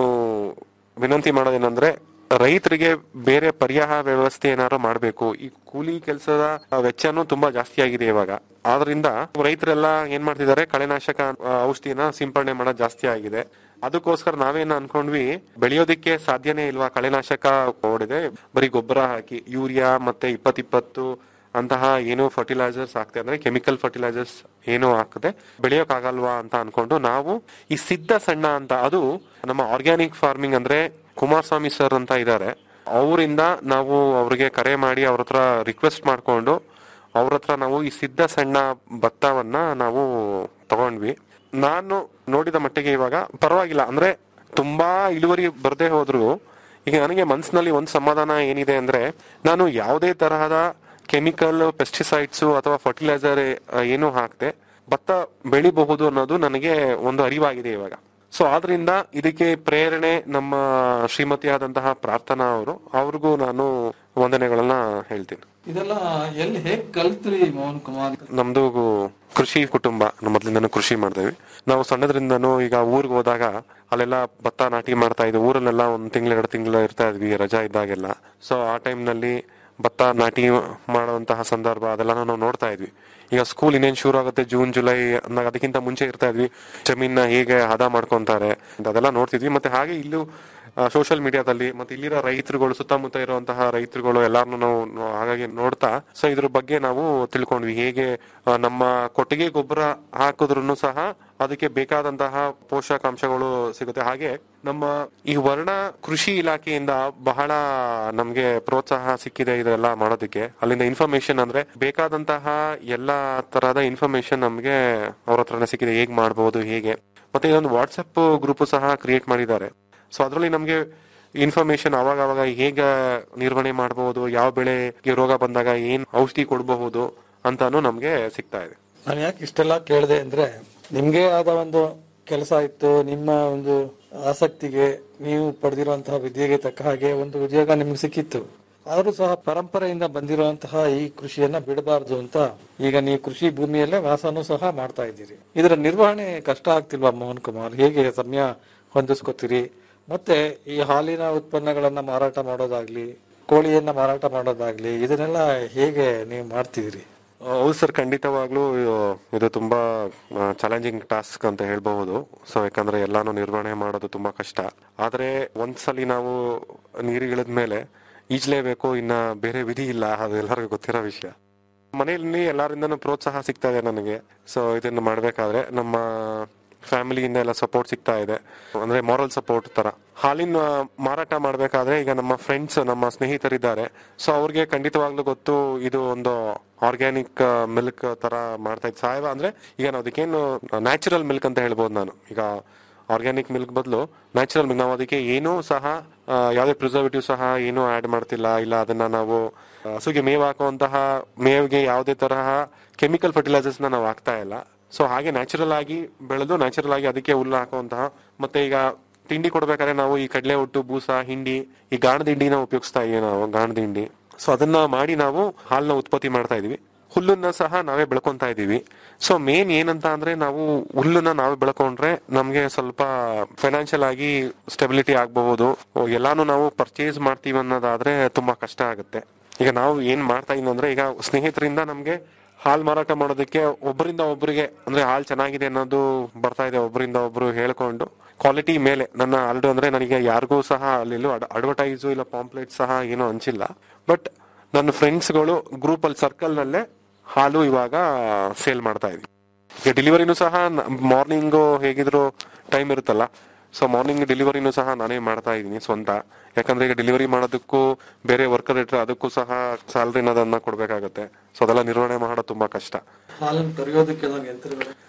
S21: ವಿನಂತಿ ಮಾಡೋದೇನಂದ್ರೆ ರೈತರಿಗೆ ಬೇರೆ ಪರಿಹಾರ ವ್ಯವಸ್ಥೆ ಏನಾದ್ರು ಮಾಡಬೇಕು ಈ ಕೂಲಿ ಕೆಲಸದ ವೆಚ್ಚನೂ ತುಂಬಾ ಜಾಸ್ತಿ ಆಗಿದೆ ಇವಾಗ ಆದ್ರಿಂದ ರೈತರೆಲ್ಲ ಏನ್ ಮಾಡ್ತಿದ್ದಾರೆ ಕಳೆನಾಶಕ ಆ, ಔಷಧಿನ ಸಿಂಪಡಣೆ ಮಾಡೋದು ಜಾಸ್ತಿ ಆಗಿದೆ ಅದಕ್ಕೋಸ್ಕರ ನಾವೇನ್ ಅನ್ಕೊಂಡ್ವಿ ಬೆಳೆಯೋದಿಕ್ಕೆ ಸಾಧ್ಯನೇ ಇಲ್ವಾ ಕಳೆನಾಶಕ ಹೊಡೆದೆ ಬರೀ ಗೊಬ್ಬರ ಹಾಕಿ ಯೂರಿಯಾ ಮತ್ತೆ ಇಪ್ಪತ್ತಿಪ್ಪತ್ತು ಅಂತಹ ಏನು ಫರ್ಟಿಲೈಸರ್ಸ್ ಹಾಕ್ತೆ ಅಂದ್ರೆ ಕೆಮಿಕಲ್ ಫರ್ಟಿಲೈಸರ್ಸ್ ಏನು ಹಾಕದೆ ಬೆಳೆಯೋಕ್ಕಾಗಲ್ವಾ ಅಂತ ಅನ್ಕೊಂಡು ನಾವು ಈ ಸಿದ್ಧ ಸಣ್ಣ ಅಂತ ಅದು ನಮ್ಮ ಆರ್ಗ್ಯಾನಿಕ್ ಫಾರ್ಮಿಂಗ್ ಅಂದ್ರೆ ಕುಮಾರಸ್ವಾಮಿ ಸರ್ ಅಂತ ಇದ್ದಾರೆ ಅವರಿಂದ ನಾವು ಅವ್ರಿಗೆ ಕರೆ ಮಾಡಿ ಅವ್ರ ಹತ್ರ ರಿಕ್ವೆಸ್ಟ್ ಮಾಡ್ಕೊಂಡು ಅವ್ರ ಹತ್ರ ನಾವು ಈ ಸಿದ್ಧ ಸಣ್ಣ ಭತ್ತವನ್ನ ನಾವು ತಗೊಂಡ್ವಿ ನಾನು ನೋಡಿದ ಮಟ್ಟಿಗೆ ಇವಾಗ ಪರವಾಗಿಲ್ಲ ಅಂದ್ರೆ ತುಂಬಾ ಇಳುವರಿ ಬರದೇ ಹೋದ್ರು ಈಗ ನನಗೆ ಮನ್ಸಿನಲ್ಲಿ ಒಂದು ಸಮಾಧಾನ ಏನಿದೆ ಅಂದ್ರೆ ನಾನು ಯಾವುದೇ ತರಹದ ಕೆಮಿಕಲ್ ಪೆಸ್ಟಿಸೈಡ್ಸ್ ಅಥವಾ ಫರ್ಟಿಲೈಸರ್ ಏನು ಹಾಕದೆ ಭತ್ತ ಬೆಳಿಬಹುದು ಅನ್ನೋದು ನನಗೆ ಒಂದು ಅರಿವಾಗಿದೆ ಇವಾಗ ಸೊ ಆದ್ರಿಂದ ಇದಕ್ಕೆ ಪ್ರೇರಣೆ ನಮ್ಮ ಶ್ರೀಮತಿಯಾದಂತಹ ಪ್ರಾರ್ಥನಾ ಅವರು ಅವ್ರಿಗೂ ನಾನು ವಂದನೆಗಳನ್ನ ಹೇಳ್ತೀನಿ
S20: ಇದೆಲ್ಲ ಎಲ್ಲಿ ಹೇಗ್ ಕಲ್ತ್ರಿ ಮೋಹನ್ ಕುಮಾರ್
S21: ನಮ್ದು ಕೃಷಿ ಕುಟುಂಬ ನಮ್ಮ ಮೊದ್ಲಿಂದನೂ ಕೃಷಿ ಮಾಡ್ತೇವೆ ನಾವು ಸಣ್ಣದ್ರಿಂದನೂ ಈಗ ಊರಿಗೆ ಹೋದಾಗ ಅಲ್ಲೆಲ್ಲ ಭತ್ತ ನಾಟಿ ಮಾಡ್ತಾ ಇದ್ವಿ ಊರಲ್ಲೆಲ್ಲ ಒಂದ್ ತಿಂಗಳು ಎರಡು ತಿಂಗಳು ಇರ್ತಾ ಇದ್ವಿ ರಜಾ ಇದ್ದಾಗೆಲ್ಲ ಸೊ ಆ time ನಲ್ಲಿ ಭತ್ತ ನಾಟಿ ಮಾಡುವಂತಹ ಸಂದರ್ಭ ಅದೆಲ್ಲ ನಾವು ನೋಡ್ತಾ ಇದ್ವಿ ಈಗ ಸ್ಕೂಲ್ ಇನ್ನೇನ್ ಶುರು ಆಗುತ್ತೆ ಜೂನ್ ಜುಲೈ ಅಂದಾಗ ಅದಕ್ಕಿಂತ ಮುಂಚೆ ಇರ್ತಾ ಇದ್ವಿ ಜಮೀನ ಹೇಗೆ ಹದ ಮಾಡ್ಕೊಂತಾರೆ ಅಂತ ಅದೆಲ್ಲ ನೋಡ್ತಿದ್ವಿ ಮತ್ತೆ ಹಾಗೆ ಇಲ್ಲೂ ಸೋಷಿಯಲ್ ಮೀಡಿಯಾದಲ್ಲಿ ಮತ್ತೆ ಇಲ್ಲಿರೋ ರೈತರುಗಳು ಸುತ್ತಮುತ್ತ ಇರುವಂತಹ ರೈತರುಗಳು ಎಲ್ಲಾರನ್ನು ನಾವು ನೋ- ಹಾಗಾಗಿ ನೋಡ್ತಾ ಸೊ ಇದ್ರ ಬಗ್ಗೆ ನಾವು ತಿಳ್ಕೊಂಡ್ವಿ ಹೇಗೆ ಆ, ನಮ್ಮ ಕೊಟ್ಟಿಗೆ ಗೊಬ್ಬರ ಹಾಕಿದ್ರು ಸಹ ಅದಕ್ಕೆ ಬೇಕಾದಂತಹ ಪೋಷಕಾಂಶಗಳು ಸಿಗುತ್ತೆ ಹಾಗೆ ನಮ್ಮ ಈ ವರ್ಣ ಕೃಷಿ ಇಲಾಖೆಯಿಂದ ಬಹಳ ನಮ್ಗೆ ಪ್ರೋತ್ಸಾಹ ಸಿಕ್ಕಿದೆ ಇದೆಲ್ಲ ಮಾಡೋದಕ್ಕೆ ಅಲ್ಲಿಂದ ಇನ್ಫಾರ್ಮೇಶನ್ ಅಂದ್ರೆ ಬೇಕಾದಂತಹ ಎಲ್ಲಾ ತರಹದ ಇನ್ಫಾರ್ಮೇಶನ್ ನಮ್ಗೆ ಅವ್ರ ಹತ್ರನೇ ಸಿಕ್ಕಿದೆ ಹೇಗ್ ಮಾಡ್ಬೋದು ಹೇಗೆ ಮತ್ತೆ ಇದೊಂದು ವಾಟ್ಸಪ್ ಗ್ರೂಪ್ ಸಹ ಕ್ರಿಯೇಟ್ ಮಾಡಿದ್ದಾರೆ ಸೊ ಅದರಲ್ಲಿ ನಮ್ಗೆ ಇನ್ಫಾರ್ಮೇಶನ್ ಅವಾಗ ಅವಾಗ ಹೇಗೆ ನಿರ್ವಹಣೆ ಮಾಡಬಹುದು ಯಾವ ಬೆಳೆಗೆ ರೋಗ ಬಂದಾಗ ಏನ್ ಔಷಧಿ ಕೊಡಬಹುದು ಅಂತಾನು ನಮ್ಗೆ ಸಿಗ್ತಾ ಇದೆ
S20: ನಾನು ಯಾಕೆ ಇಷ್ಟೆಲ್ಲ ಕೇಳಿದೆ ಅಂದ್ರೆ ನಿಮ್ಗೆ ಆದ ಒಂದು ಕೆಲಸ ಇತ್ತು ನಿಮ್ಮ ಒಂದು ಆಸಕ್ತಿಗೆ ನೀವು ಪಡೆದಿರುವಂತಹ ವಿದ್ಯೆಗೆ ತಕ್ಕ ಹಾಗೆ ಒಂದು ಉದ್ಯೋಗ ನಿಮ್ಗೆ ಸಿಕ್ಕಿತ್ತು ಆದ್ರೂ ಸಹ ಪರಂಪರೆಯಿಂದ ಬಂದಿರುವಂತಹ ಈ ಕೃಷಿಯನ್ನ ಬಿಡಬಾರ್ದು ಅಂತ ಈಗ ನೀವು ಕೃಷಿ ಭೂಮಿಯಲ್ಲೇ ವಾಸನೂ ಸಹ ಮಾಡ್ತಾ ಇದ್ದೀರಿ ಇದರ ನಿರ್ವಹಣೆ ಕಷ್ಟ ಆಗ್ತಿಲ್ವಾ ಮೋಹನ್ ಕುಮಾರ್ ಹೇಗೆ ಸಮಯ ಹೊಂದಿಸ್ಕೊತೀರಿ ಮತ್ತೆ ಈ ಹಾಲಿನ ಉತ್ಪನ್ನಗಳನ್ನ ಮಾರಾಟ ಮಾಡೋದಾಗ್ಲಿ ಕೋಳಿಯನ್ನ ಮಾರಾಟ ಮಾಡೋದಾಗ್ಲಿ ಇದನ್ನೆಲ್ಲ ಹೇಗೆ ನೀವು ಮಾಡ್ತಿದ್ದೀರಿ
S21: ಹೌದು ಸರ್ ಖಂಡಿತವಾಗ್ಲೂ ಇದು- ಇದು ತುಂಬಾ ಚಾಲೆಂಜಿಂಗ್ ಟಾಸ್ಕ್ ಅಂತ ಹೇಳ್ಬಹುದು ಸೊ ಯಾಕಂದ್ರೆ ಎಲ್ಲಾನು ನಿರ್ವಹಣೆ ಮಾಡೋದು ತುಂಬಾ ಕಷ್ಟ ಆದ್ರೆ ಒಂದ್ಸಲಿ ನಾವು ನೀರಿಗಿಳಿದ ಮೇಲೆ ಈಜ್ಲೇಬೇಕು ಇನ್ನ ಬೇರೆ ವಿಧಿ ಇಲ್ಲ ಅದು ಎಲ್ಲರಿಗೂ ಗೊತ್ತಿರೋ ವಿಷಯ ಮನೆಯಲ್ಲಿ ಎಲ್ಲರಿಂದನೂ ಪ್ರೋತ್ಸಾಹ ಸಿಗ್ತಾ ಇದೆ ನನಗೆ ಸೊ ಇದನ್ನ ಮಾಡ್ಬೇಕಾದ್ರೆ ನಮ್ಮ ಫ್ಯಾಮಿಲಿಯಿಂದ ಎಲ್ಲ ಸಪೋರ್ಟ್ ಸಿಗ್ತಾ ಇದೆ ಅಂದ್ರೆ ಮಾರಲ್ ಸಪೋರ್ಟ್ ತರ ಹಾಲಿನ ಮಾರಾಟ ಮಾಡ್ಬೇಕಾದ್ರೆ ಈಗ ನಮ್ಮ ಫ್ರೆಂಡ್ಸ್ ನಮ್ಮ ಸ್ನೇಹಿತರಿದ್ದಾರೆ ಸೊ ಅವ್ರಿಗೆ ಖಂಡಿತವಾಗ್ಲೂ ಗೊತ್ತು ಇದು ಒಂದು ಆರ್ಗ್ಯಾನಿಕ್ ಮಿಲ್ಕ್ ತರ ಮಾಡ್ತಾ ಇದ್ ಸಾಯವ ಅಂದ್ರೆ ಈಗ ನಾವು ಅದಕ್ಕೇನು ನ್ಯಾಚುರಲ್ ಮಿಲ್ಕ್ ಅಂತ ಹೇಳ್ಬೋದು ನಾನು ಈಗ ಆರ್ಗ್ಯಾನಿಕ್ ಮಿಲ್ಕ್ ಬದಲು ನ್ಯಾಚುರಲ್ ಮಿಲ್ಕ್ ನಾವು ಅದಕ್ಕೆ ಏನೂ ಸಹ ಆ, ಯಾವುದೇ ಪ್ರಿಸರ್ವೇಟಿವ್ ಸಹ ಏನೂ ಆಡ್ ಮಾಡ್ತಿಲ್ಲ ಇಲ್ಲ ಅದನ್ನ ನಾವು ಆ, ಹಸುಗೆ ಮೇವು ಹಾಕುವಂತಹ ಮೇವಿಗೆ ಯಾವುದೇ ತರಹ ಕೆಮಿಕಲ್ ಫರ್ಟಿಲೈಸರ್ಸ್ ನಾವು ಹಾಕ್ತಾ ಇಲ್ಲ ಸೊ ಹಾಗೆ ನ್ಯಾಚುರಲ್ ಆಗಿ ಬೆಳೆದು ನ್ಯಾಚುರಲ್ ಆಗಿ ಅದಕ್ಕೆ ಹುಲ್ಲು ಹಾಕುವಂತಹ ಮತ್ತೆ ಈಗ ತಿಂಡಿ ಕೊಡ್ಬೇಕಾದ್ರೆ ನಾವು ಈ ಕಡಲೆ ಒಟ್ಟು ಬೂಸ ಹಿಂಡಿ ಈ ಗಾಣದ ಹಿಂಡಿನ ಉಪಯೋಗಿಸ್ತಾ ಇದೀವಿ ನಾವು ಗಾಣದ ಹಿಂಡಿ ಸೊ ಅದನ್ನ ಮಾಡಿ ನಾವು ಹಾಲನ್ನ ಉತ್ಪತ್ತಿ ಮಾಡ್ತಾ ಇದೀವಿ ಹುಲ್ಲನ್ನ ಸಹ ನಾವೇ ಬೆಳ್ಕೊಂತಾ ಇದೀವಿ ಸೊ ಮೇನ್ ಏನಂತ ಅಂದ್ರೆ ನಾವು ಹುಲ್ಲನ್ನ ನಾವೇ ಬೆಳ್ಕೊಂಡ್ರೆ ನಮ್ಗೆ ಸ್ವಲ್ಪ ಫೈನಾನ್ಷಿಯಲ್ ಆಗಿ ಸ್ಟೆಬಿಲಿಟಿ ಆಗಬಹುದು ಎಲ್ಲಾನು ನಾವು ಪರ್ಚೇಸ್ ಮಾಡ್ತೀವಿ ಅನ್ನೋದಾದ್ರೆ ತುಂಬಾ ಕಷ್ಟ ಆಗುತ್ತೆ ಈಗ ನಾವು ಏನ್ ಮಾಡ್ತಾ ಇದೀವಿ ಅಂದ್ರೆ ಈಗ ಸ್ನೇಹಿತರಿಂದ ನಮ್ಗೆ ಹಾಲ್ ಮಾರಾಟ ಮಾಡೋದಕ್ಕೆ ಒಬ್ಬರಿಂದ ಒಬ್ಬರಿಗೆ ಅಂದ್ರೆ ಹಾಲ್ ಚೆನ್ನಾಗಿದೆ ಅನ್ನೋದು ಬರ್ತಾ ಇದೆ ಒಬ್ಬರಿಂದ ಒಬ್ರು ಹೇಳ್ಕೊಂಡು ಕ್ವಾಲಿಟಿ ಮೇಲೆ ನನ್ನ ಆಲ್ರೆಡಿ ಅಂದ್ರೆ ನನಗೆ ಯಾರಿಗೂ ಸಹ ಅಲ್ಲಿ ಅಡ್ವರ್ಟೈಸ್ ಇಲ್ಲ ಪಾಂಪ್ಲೆಟ್ ಸಹ ಏನೂ ಹಂಚಿಲ್ಲ ಬಟ್ ನನ್ನ ಫ್ರೆಂಡ್ಸ್ಗಳು ಗ್ರೂಪ್ ಅಲ್ಲಿ ಸರ್ಕಲ್ ನಲ್ಲೇ ಹಾಲು ಇವಾಗ ಸೇಲ್ ಮಾಡ್ತಾ ಇದೀವಿ ಈಗ ಡೆಲಿವರಿನೂ ಸಹ ಮಾರ್ನಿಂಗ್ ಹೇಗಿದ್ರು ಟೈಮ್ ಇರುತ್ತಲ್ಲ ಸೊ ಮಾರ್ನಿಂಗ್ ಡೆಲಿವರಿನೂ ಸಹ ನಾನೇ ಮಾಡ್ತಾ ಇದ್ದೀನಿ ಸ್ವಂತ ಯಾಕಂದ್ರೆ ಈಗ ಡೆಲಿವರಿ ಮಾಡೋದಕ್ಕೂ ಬೇರೆ ವರ್ಕರ್ ಇಟ್ಟರೆ ಅದಕ್ಕೂ ಸಹ ಸ್ಯಾಲ್ರಿ ಅನ್ನೋದನ್ನ ಕೊಡ್ಬೇಕಾಗತ್ತೆ ಸೊ ಅದೆಲ್ಲ ನಿರ್ವಹಣೆ ಮಾಡೋದು ತುಂಬಾ ಕಷ್ಟ
S20: ಹಾಲನ್ನು ಕರೆಯೋದಕ್ಕೆ ಯಂತ್ರಗಳು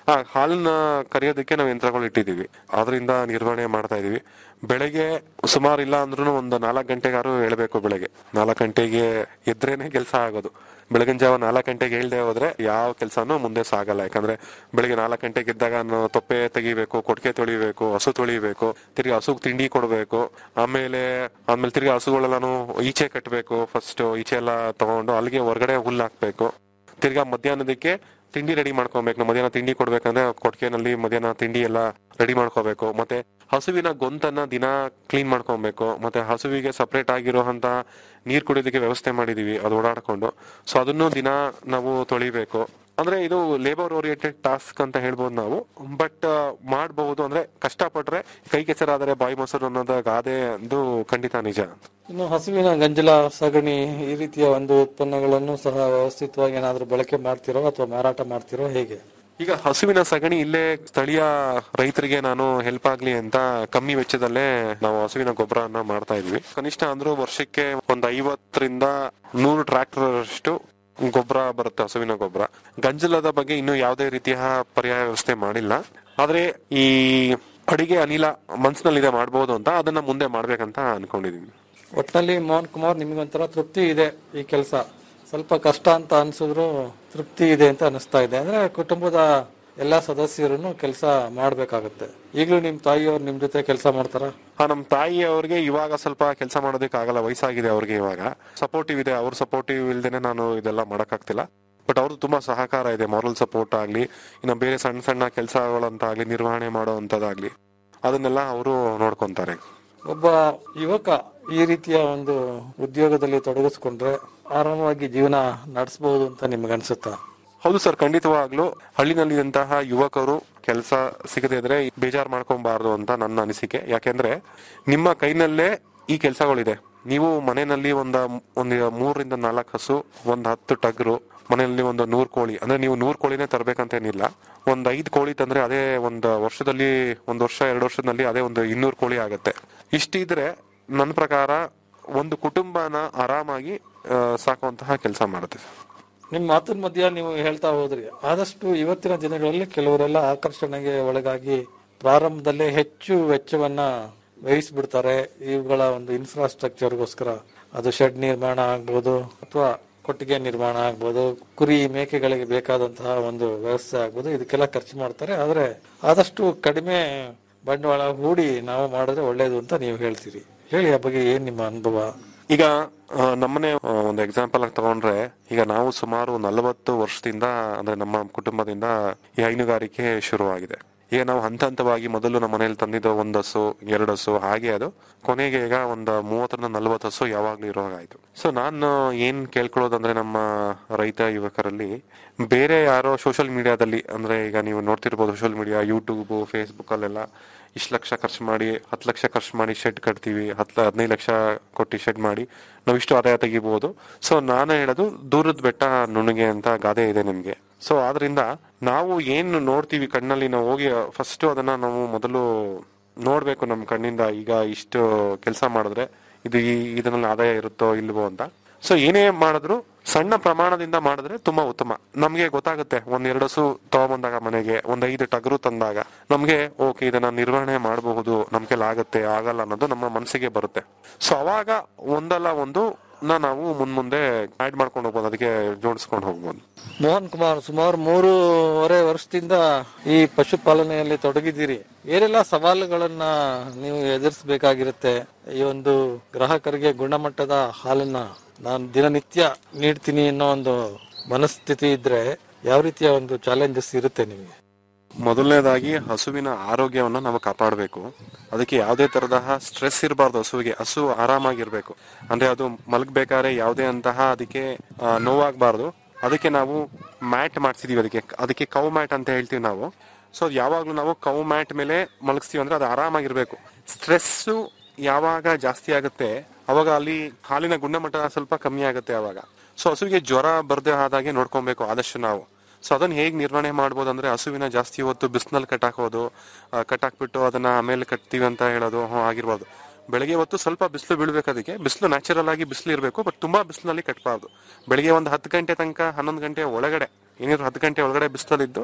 S21: ಆ ಹಾಲನ್ನ ಕರಿಯೋದಕ್ಕೆ ನಾವು ಯಂತ್ರಗಳು ಇಟ್ಟಿದೀವಿ ಅದರಿಂದ ನಿರ್ವಹಣೆ ಮಾಡ್ತಾ ಇದೀವಿ ಬೆಳಗ್ಗೆ ಸುಮಾರು ಇಲ್ಲ ಅಂದ್ರೂ ಒಂದು ನಾಲ್ಕು ಗಂಟೆಗಾರು ಹೇಳ್ಬೇಕು ಬೆಳಗ್ಗೆ ನಾಲ್ಕು ಗಂಟೆಗೆ ಎದ್ರೇನೆ ಕೆಲಸ ಆಗೋದು ಬೆಳಗಿನ ಜಾವ ನಾಲ್ಕು ಗಂಟೆಗೆ ಹೇಳ್ದೆ ಹೋದ್ರೆ ಯಾವ ಕೆಲಸನೂ ಮುಂದೆ ಸಾಗಲ್ಲ ಯಾಕಂದ್ರೆ ಬೆಳಿಗ್ಗೆ ನಾಲ್ಕು ಗಂಟೆಗೆ ಎದ್ದಾಗ ನಾವು ತೊಪ್ಪೆ ತೆಗಿಬೇಕು ಕೊಟ್ಟಿಗೆ ತೊಳಿಬೇಕು ಹಸು ತೊಳಿಬೇಕು ತಿರ್ಗಿ ಹಸು ತಿಂಡಿ ಕೊಡ್ಬೇಕು ಆಮೇಲೆ ಆಮೇಲೆ ತಿರ್ಗಿ ಹಸುಗಳೆಲ್ಲಾನು ಈಚೆ ಕಟ್ಟಬೇಕು ಫಸ್ಟ್ ಈಚೆ ಎಲ್ಲ ತಗೊಂಡು ಅಲ್ಲಿಗೆ ಹೊರಗಡೆ ಹುಲ್ಲು ಹಾಕ್ಬೇಕು ತಿರ್ಗಾ ಮಧ್ಯಾಹ್ನದಕ್ಕೆ ತಿಂಡಿ ರೆಡಿ ಮಾಡ್ಕೊಬೇಕು ನಾವು ಮಧ್ಯಾಹ್ನ ತಿಂಡಿ ಕೊಡ್ಬೇಕಂದ್ರೆ ಕೊಟ್ಟಿಗೆನಲ್ಲಿ ಮಧ್ಯಾಹ್ನ ತಿಂಡಿ ಎಲ್ಲ ರೆಡಿ ಮಾಡ್ಕೋಬೇಕು ಮತ್ತೆ ಹಸುವಿನ ಗೊಂತನ್ನ ದಿನ ಕ್ಲೀನ್ ಮಾಡ್ಕೊಬೇಕು ಮತ್ತೆ ಹಸುವಿಗೆ ಸಪರೇಟ್ ಆಗಿರುವಂತ ನೀರ್ ಕುಡಿಯೋದಕ್ಕೆ ವ್ಯವಸ್ಥೆ ಮಾಡಿದೀವಿ ಅದು ಓಡಾಡ್ಕೊಂಡು ಸೊ ಅದನ್ನು ದಿನ ನಾವು ತೊಳಿಬೇಕು ಅಂದ್ರೆ ಇದು ಲೇಬರ್ ಓರಿಯೆಂಟೆಡ್ ಟಾಸ್ಕ್ ಅಂತ ಹೇಳ್ಬೋದು ನಾವು ಬಟ್ ಮಾಡಬಹುದು ಅಂದ್ರೆ ಕಷ್ಟಪಟ್ರೆ ಕೈ ಕೆಸರಾದರೆ ಬಾಯಿ ಮೊಸರು ಅನ್ನೋದ ಗಾದೆ ಅದು ಖಂಡಿತ ನಿಜ
S20: ಇನ್ನು ಹಸುವಿನ ಗಂಜಲ ಸಗಣಿ ಈ ರೀತಿಯ ಒಂದು ಉತ್ಪನ್ನಗಳನ್ನು ಸಹ ವ್ಯವಸ್ಥಿತವಾಗಿ ಏನಾದ್ರೂ ಬಳಕೆ ಮಾಡ್ತಿರೋ ಅಥವಾ ಮಾರಾಟ ಮಾಡ್ತಿರೋ ಹೇಗೆ
S21: ಈಗ ಹಸುವಿನ ಸಗಣಿ ಇಲ್ಲೇ ಸ್ಥಳೀಯ ರೈತರಿಗೆ ನಾನು ಹೆಲ್ಪ್ ಆಗ್ಲಿ ಅಂತ ಕಮ್ಮಿ ವೆಚ್ಚದಲ್ಲೇ ನಾವು ಹಸುವಿನ ಗೊಬ್ಬರನ ಮಾಡ್ತಾ ಇದೀವಿ ಕನಿಷ್ಠ ಅಂದ್ರೂ ವರ್ಷಕ್ಕೆ ಒಂದ್ ಐವತ್ತರಿಂದ ನೂರು ಟ್ರಾಕ್ಟರ್ ಅಷ್ಟು ಗೊಬ್ಬರ ಬರುತ್ತೆ ಹಸುವಿನ ಗೊಬ್ಬರ ಗಂಜಲದ ಬಗ್ಗೆ ಇನ್ನೂ ಯಾವುದೇ ರೀತಿಯ ಪರ್ಯಾಯ ವ್ಯವಸ್ಥೆ ಮಾಡಿಲ್ಲ ಆದ್ರೆ ಈ ಅಡಿಗೆ ಅನಿಲ ಮನ್ಸಿನಲ್ಲಿದೆ ಮಾಡ್ಬೋದು ಅಂತ ಅದನ್ನ ಮುಂದೆ ಮಾಡ್ಬೇಕಂತ ಅನ್ಕೊಂಡಿದೀವಿ
S20: ಒಟ್ನಲ್ಲಿ ಮೋಹನ್ ಕುಮಾರ್ ನಿಮ್ಗೊಂಥರ ತೃಪ್ತಿ ಇದೆ ಈ ಕೆಲಸ ಸ್ವಲ್ಪ ಕಷ್ಟ ಅಂತ ಅನ್ಸಿದ್ರು ತೃಪ್ತಿ ಇದೆ ಅಂತ ಅನಿಸ್ತಾ ಇದೆ ಅಂದ್ರೆ ಕುಟುಂಬದ ಎಲ್ಲಾ ಸದಸ್ಯರು ಕೆಲಸ ಮಾಡ್ಬೇಕಾಗತ್ತೆ ಈಗಲೂ ನಿಮ್ ತಾಯಿಯವ್ರು ನಿಮ್ ಜೊತೆ ಕೆಲಸ ಮಾಡ್ತಾರ
S21: ಆ ನಮ್ ತಾಯಿ ಅವ್ರಿಗೆ ಇವಾಗ ಸ್ವಲ್ಪ ಕೆಲಸ ಮಾಡೋದಕ್ಕೆ ಆಗಲ್ಲ ವಯಸ್ಸಾಗಿದೆ ಅವ್ರಿಗೆ ಇವಾಗ ಸಪೋರ್ಟಿವ್ ಇದೆ ಅವ್ರ ಸಪೋರ್ಟಿವ್ ಇಲ್ದೇನೆ ನಾನು ಇದೆಲ್ಲ ಮಾಡಕ್ಕಾಗ್ತಿಲ್ಲ ಬಟ್ ಅವ್ರದ್ದು ತುಂಬಾ ಸಹಕಾರ ಇದೆ ಮಾರಲ್ ಸಪೋರ್ಟ್ ಆಗ್ಲಿ ಇನ್ನು ಬೇರೆ ಸಣ್ಣ ಸಣ್ಣ ಕೆಲಸಗಳಂತ ಆಗ್ಲಿ ನಿರ್ವಹಣೆ ಮಾಡೋ ಅಂತದಾಗ್ಲಿ ಅದನ್ನೆಲ್ಲ ಅವರು ನೋಡ್ಕೊಂತಾರೆ
S20: ಒಬ್ಬ ಯುವಕ ಈ ರೀತಿಯ ಒಂದು ಉದ್ಯೋಗದಲ್ಲಿ ತೊಡಗಿಸ್ಕೊಂಡ್ರೆ ಆರಾಮವಾಗಿ ಜೀವನ ನಡೆಸಬಹುದು ಅಂತ ನಿಮ್ಗೆ ಅನ್ಸುತ್ತಾ
S21: ಹೌದು ಸರ್ ಖಂಡಿತವಾಗ್ಲು ಹಳ್ಳಿನಲ್ಲಿದ್ದಂತಹ ಯುವಕರು ಕೆಲಸ ಸಿಗದೇ ಇದ್ರೆ ಬೇಜಾರ್ ಮಾಡ್ಕೊಬಾರ್ದು ಅಂತ ನನ್ನ ಅನಿಸಿಕೆ ಯಾಕೆಂದ್ರೆ ನಿಮ್ಮ ಕೈನಲ್ಲೇ ಈ ಕೆಲಸಗಳಿದೆ ನೀವು ಮನೆಯಲ್ಲಿ ಒಂದ ಒಂದ್ ಮೂರರಿಂದ ನಾಲ್ಕು ಹಸು ಒಂದ್ ಹತ್ತು ಟಗರು ಮನೆಯಲ್ಲಿ ಒಂದು ನೂರ್ ಕೋಳಿ ಅಂದ್ರೆ ನೀವು ನೂರ್ ಕೋಳಿನೇ ತರಬೇಕಂತ ಏನಿಲ್ಲ ಒಂದ್ ಐದ್ ಕೋಳಿ ತಂದ್ರೆ ಅದೇ ಒಂದ್ ವರ್ಷದಲ್ಲಿ ಒಂದ್ ವರ್ಷ ಎರಡು ವರ್ಷದಲ್ಲಿ ಅದೇ ಒಂದು ಇನ್ನೂರು ಕೋಳಿ ಆಗತ್ತೆ ಇಷ್ಟಿದ್ರೆ ನನ್ನ ಪ್ರಕಾರ ಒಂದು ಕುಟುಂಬನ ಆರಾಮಾಗಿ ಆ, ಸಾಕುವಂತಹ ಕೆಲಸ ಮಾಡುತ್ತೆ
S20: ನಿಮ್ ಮಾತಿನ ಮಧ್ಯ ನೀವು ಹೇಳ್ತಾ ಹೋದ್ರಿ ಆದಷ್ಟು ಇವತ್ತಿನ ದಿನಗಳಲ್ಲಿ ಕೆಲವರೆಲ್ಲ ಆಕರ್ಷಣೆಗೆ ಒಳಗಾಗಿ ಪ್ರಾರಂಭದಲ್ಲೇ ಹೆಚ್ಚು ವೆಚ್ಚವನ್ನ ವ್ಯಯಿಸ್ಬಿಡ್ತಾರೆ ಇವುಗಳ ಒಂದು ಇನ್ಫ್ರಾಸ್ಟ್ರಕ್ಚರ್ಗೋಸ್ಕರ ಅದು ಶೆಡ್ ನಿರ್ಮಾಣ ಆಗ್ಬೋದು ಅಥವಾ ಕೊಟ್ಟಿಗೆ ನಿರ್ಮಾಣ ಆಗ್ಬೋದು ಕುರಿ ಮೇಕೆಗಳಿಗೆ ಬೇಕಾದಂತಹ ಒಂದು ವ್ಯವಸ್ಥೆ ಆಗ್ಬೋದು ಇದಕ್ಕೆಲ್ಲ ಖರ್ಚು ಮಾಡ್ತಾರೆ ಆದ್ರೆ ಆದಷ್ಟು ಕಡಿಮೆ ಬಂಡವಾಳ ಹೂಡಿ ನಾವು ಮಾಡಿದ್ರೆ ಒಳ್ಳೇದು ಅಂತ ನೀವು ಹೇಳ್ತೀರಿ ಹೇಳಿ ಆ ಬಗ್ಗೆ ಏನ್ ನಿಮ್ಮ ಅನುಭವ
S21: ಈಗ ಆ, ನಮ್ಮನೆ ಆ, ಒಂದು ಎಕ್ಸಾಂಪಲ್ ಆಗಿ ತಗೊಂಡ್ರೆ ಈಗ ನಾವು ಸುಮಾರು ನಲವತ್ತು ವರ್ಷದಿಂದ ಅಂದ್ರೆ ನಮ್ಮ ಕುಟುಂಬದಿಂದ ಈ ಹೈನುಗಾರಿಕೆ ಶುರುವಾಗಿದೆ ಈಗ ನಾವು ಹಂತ ಹಂತವಾಗಿ ಮೊದಲು ನಮ್ಮ ಮನೇಲಿ ತಂದಿದ್ದು ಒಂದ್ ಹಸು ಎರಡು ಹಸು ಹಾಗೆ ಅದು ಕೊನೆಗೆ ಈಗ ಒಂದು ಮೂವತ್ತರಿಂದ ನಲ್ವತ್ತು ಹಸು ಯಾವಾಗ್ಲೂ ಇರುವಾಗಾಯ್ತು ಸೊ ನಾನು ಏನ್ ಕೇಳ್ಕೊಳ್ಳೋದಂದ್ರೆ ನಮ್ಮ ರೈತ ಯುವಕರಲ್ಲಿ ಬೇರೆ ಯಾರೋ ಸೋಷಿಯಲ್ ಮೀಡಿಯಾದಲ್ಲಿ ಅಂದ್ರೆ ಈಗ ನೀವು ನೋಡ್ತಿರ್ಬೋದು ಸೋಷಿಯಲ್ ಮೀಡಿಯಾ ಯೂಟ್ಯೂಬ್ ಫೇಸ್ಬುಕ್ ಅಲ್ಲೆಲ್ಲ ಇಷ್ಟು ಲಕ್ಷ ಖರ್ಚು ಮಾಡಿ ಹತ್ತು ಲಕ್ಷ ಖರ್ಚು ಮಾಡಿ ಶೆಡ್ ಕಟ್ತೀವಿ ಹತ್ತು ಹದಿನೈದು ಲಕ್ಷ ಕೊಟ್ಟು ಶೆಡ್ ಮಾಡಿ ನಾವು ಇಷ್ಟು ಆದಾಯ ತೆಗಿಬಹುದು ಸೊ ನಾನು ಹೇಳೋದು ದೂರದ ಬೆಟ್ಟ ನುಣುಗೆ ಅಂತ ಗಾದೆ ಇದೆ ನಿಮ್ಗೆ ಸೊ ಆದ್ರಿಂದ ನಾವು ಏನು ನೋಡ್ತೀವಿ ಕಣ್ಣಲ್ಲಿ ನಾವು ಹೋಗಿ ಫಸ್ಟ್ ಅದನ್ನ ನಾವು ಮೊದಲು ನೋಡ್ಬೇಕು ನಮ್ಮ ಕಣ್ಣಿಂದ ಈಗ ಇಷ್ಟು ಕೆಲಸ ಮಾಡಿದ್ರೆ ಇದು ಈ ಇದರಲ್ಲಿ ಆದಾಯ ಇರುತ್ತೋ ಇಲ್ವೋ ಅಂತ ಸೊ ಏನೇ ಮಾಡಿದ್ರು ಸಣ್ಣ ಪ್ರಮಾಣದಿಂದ ಮಾಡಿದ್ರೆ ತುಂಬಾ ಉತ್ತಮ ನಮ್ಗೆ ಗೊತ್ತಾಗುತ್ತೆ ಒಂದ್ ಎರಡು ಹಸು ತಗೊಂಬಂದಾಗ ಮನೆಗೆ ಒಂದ್ ಐದು ಟಗರು ತಂದಾಗ ನಮ್ಗೆ ಓಕೆ ಇದನ್ನ ನಿರ್ವಹಣೆ ಮಾಡಬಹುದು ನಮ್ ಕೈಲಿ ಆಗತ್ತೆ ಆಗಲ್ಲ ಅನ್ನೋದು ನಮ್ಮ ಮನಸ್ಸಿಗೆ ಬರುತ್ತೆ ಸೊ ಅವಾಗ ಒಂದಲ್ಲ ಒಂದು ನ ನಾವು ಮುಂದೆ ಆಡ್ ಮಾಡ್ಕೊಂಡು ಹೋಗ್ಬೋದು ಅದಕ್ಕೆ ಜೋಡಿಸ್ಕೊಂಡು ಹೋಗ್ಬೋದು
S20: ಮೋಹನ್ ಕುಮಾರ್ ಸುಮಾರು ಮೂರುವರೆ ವರ್ಷದಿಂದ ಈ ಪಶುಪಾಲನೆಯಲ್ಲಿ ತೊಡಗಿದ್ದೀರಿ ಏನೆಲ್ಲ ಸವಾಲುಗಳನ್ನ ನೀವು ಎದುರಿಸಬೇಕಾಗಿರುತ್ತೆ ಈ ಒಂದು ಗ್ರಾಹಕರಿಗೆ ಗುಣಮಟ್ಟದ ಹಾಲನ್ನ ನಾನು ದಿನನಿತ್ಯ ನೀಡ್ತೀನಿ ಅನ್ನೋ ಒಂದು ಮನಸ್ಥಿತಿ ಇದ್ರೆ ಯಾವ ರೀತಿಯ ಒಂದು ಚಾಲೆಂಜಸ್ ಇರುತ್ತೆ ನಿಮಗೆ
S21: ಮೊದಲನೇದಾಗಿ ಹಸುವಿನ ಆರೋಗ್ಯವನ್ನ ನಾವು ಕಾಪಾಡಬೇಕು ಅದಕ್ಕೆ ಯಾವುದೇ ತರದ ಸ್ಟ್ರೆಸ್ ಇರಬಾರ್ದು ಹಸುವಿಗೆ ಹಸು ಆರಾಮಾಗಿರ್ಬೇಕು ಅಂದ್ರೆ ಅದು ಮಲಗ್ಬೇಕಾದ್ರೆ ಯಾವುದೇ ಅಂತಹ ಅದಕ್ಕೆ ಆ, ನೋವಾಗ್ಬಾರ್ದು ಅದಕ್ಕೆ ನಾವು ಮ್ಯಾಟ್ ಮಾಡ್ಸಿದೀವಿ ಅದಕ್ಕೆ ಅದಕ್ಕೆ ಕೌ ಮ್ಯಾಟ್ ಅಂತ ಹೇಳ್ತೀವಿ ನಾವು ಸೊ ಯಾವಾಗ್ಲೂ ನಾವು ಕೌ ಮ್ಯಾಟ್ ಮೇಲೆ ಮಲಗಿಸ್ತೀವಿ ಅಂದ್ರೆ ಅದು ಆರಾಮಾಗಿರ್ಬೇಕು ಸ್ಟ್ರೆಸ್ಸು ಯಾವಾಗ ಜಾಸ್ತಿ ಆಗುತ್ತೆ ಅವಾಗ ಅಲ್ಲಿ ಹಾಲಿನ ಗುಣಮಟ್ಟ ಸ್ವಲ್ಪ ಕಮ್ಮಿ ಆಗುತ್ತೆ ಅವಾಗ ಸೊ ಹಸುವಿಗೆ ಜ್ವರ ಬರ್ದೇ ಆದಾಗೆ ನೋಡ್ಕೊಬೇಕು ಆದಷ್ಟು ನಾವು ಸೊ ಅದನ್ನ ಹೇಗ್ ನಿರ್ವಹಣೆ ಮಾಡ್ಬೋದು ಅಂದ್ರೆ ಹಸುವಿನ ಜಾಸ್ತಿ ಹೊತ್ತು ಬಿಸಿನಲ್ಲಿ ಕಟ್ಟಾಕೋದು ಆ, ಕಟ್ಟಾಕ್ಬಿಟ್ಟು ಅದನ್ನ ಆಮೇಲೆ ಕಟ್ತೀವಿ ಅಂತ ಹೇಳೋದು ಹ್ಮ್, ಆಗಿರ್ಬಾರ್ದು ಬೆಳಗ್ಗೆ ಹೊತ್ತು ಸ್ವಲ್ಪ ಬಿಸಿಲು ಬೀಳ್ಬೇಕು ಅದಕ್ಕೆ ಬಿಸಿಲು ನ್ಯಾಚುರಲ್ ಆಗಿ ಬಿಸಿಲು ಇರಬೇಕು ಬಟ್ ತುಂಬಾ ಬಿಸಿಲಿನಲ್ಲಿ ಕಟ್ಟಬಾರ್ದು ಬೆಳಿಗ್ಗೆ ಒಂದು ಹತ್ತು ಗಂಟೆ ತನಕ ಹನ್ನೊಂದು ಗಂಟೆ ಒಳಗಡೆ ಏನಿದ್ರು ಹತ್ತು ಗಂಟೆ ಒಳಗಡೆ ಬಿಸಿಲಲ್ಲಿದ್ದು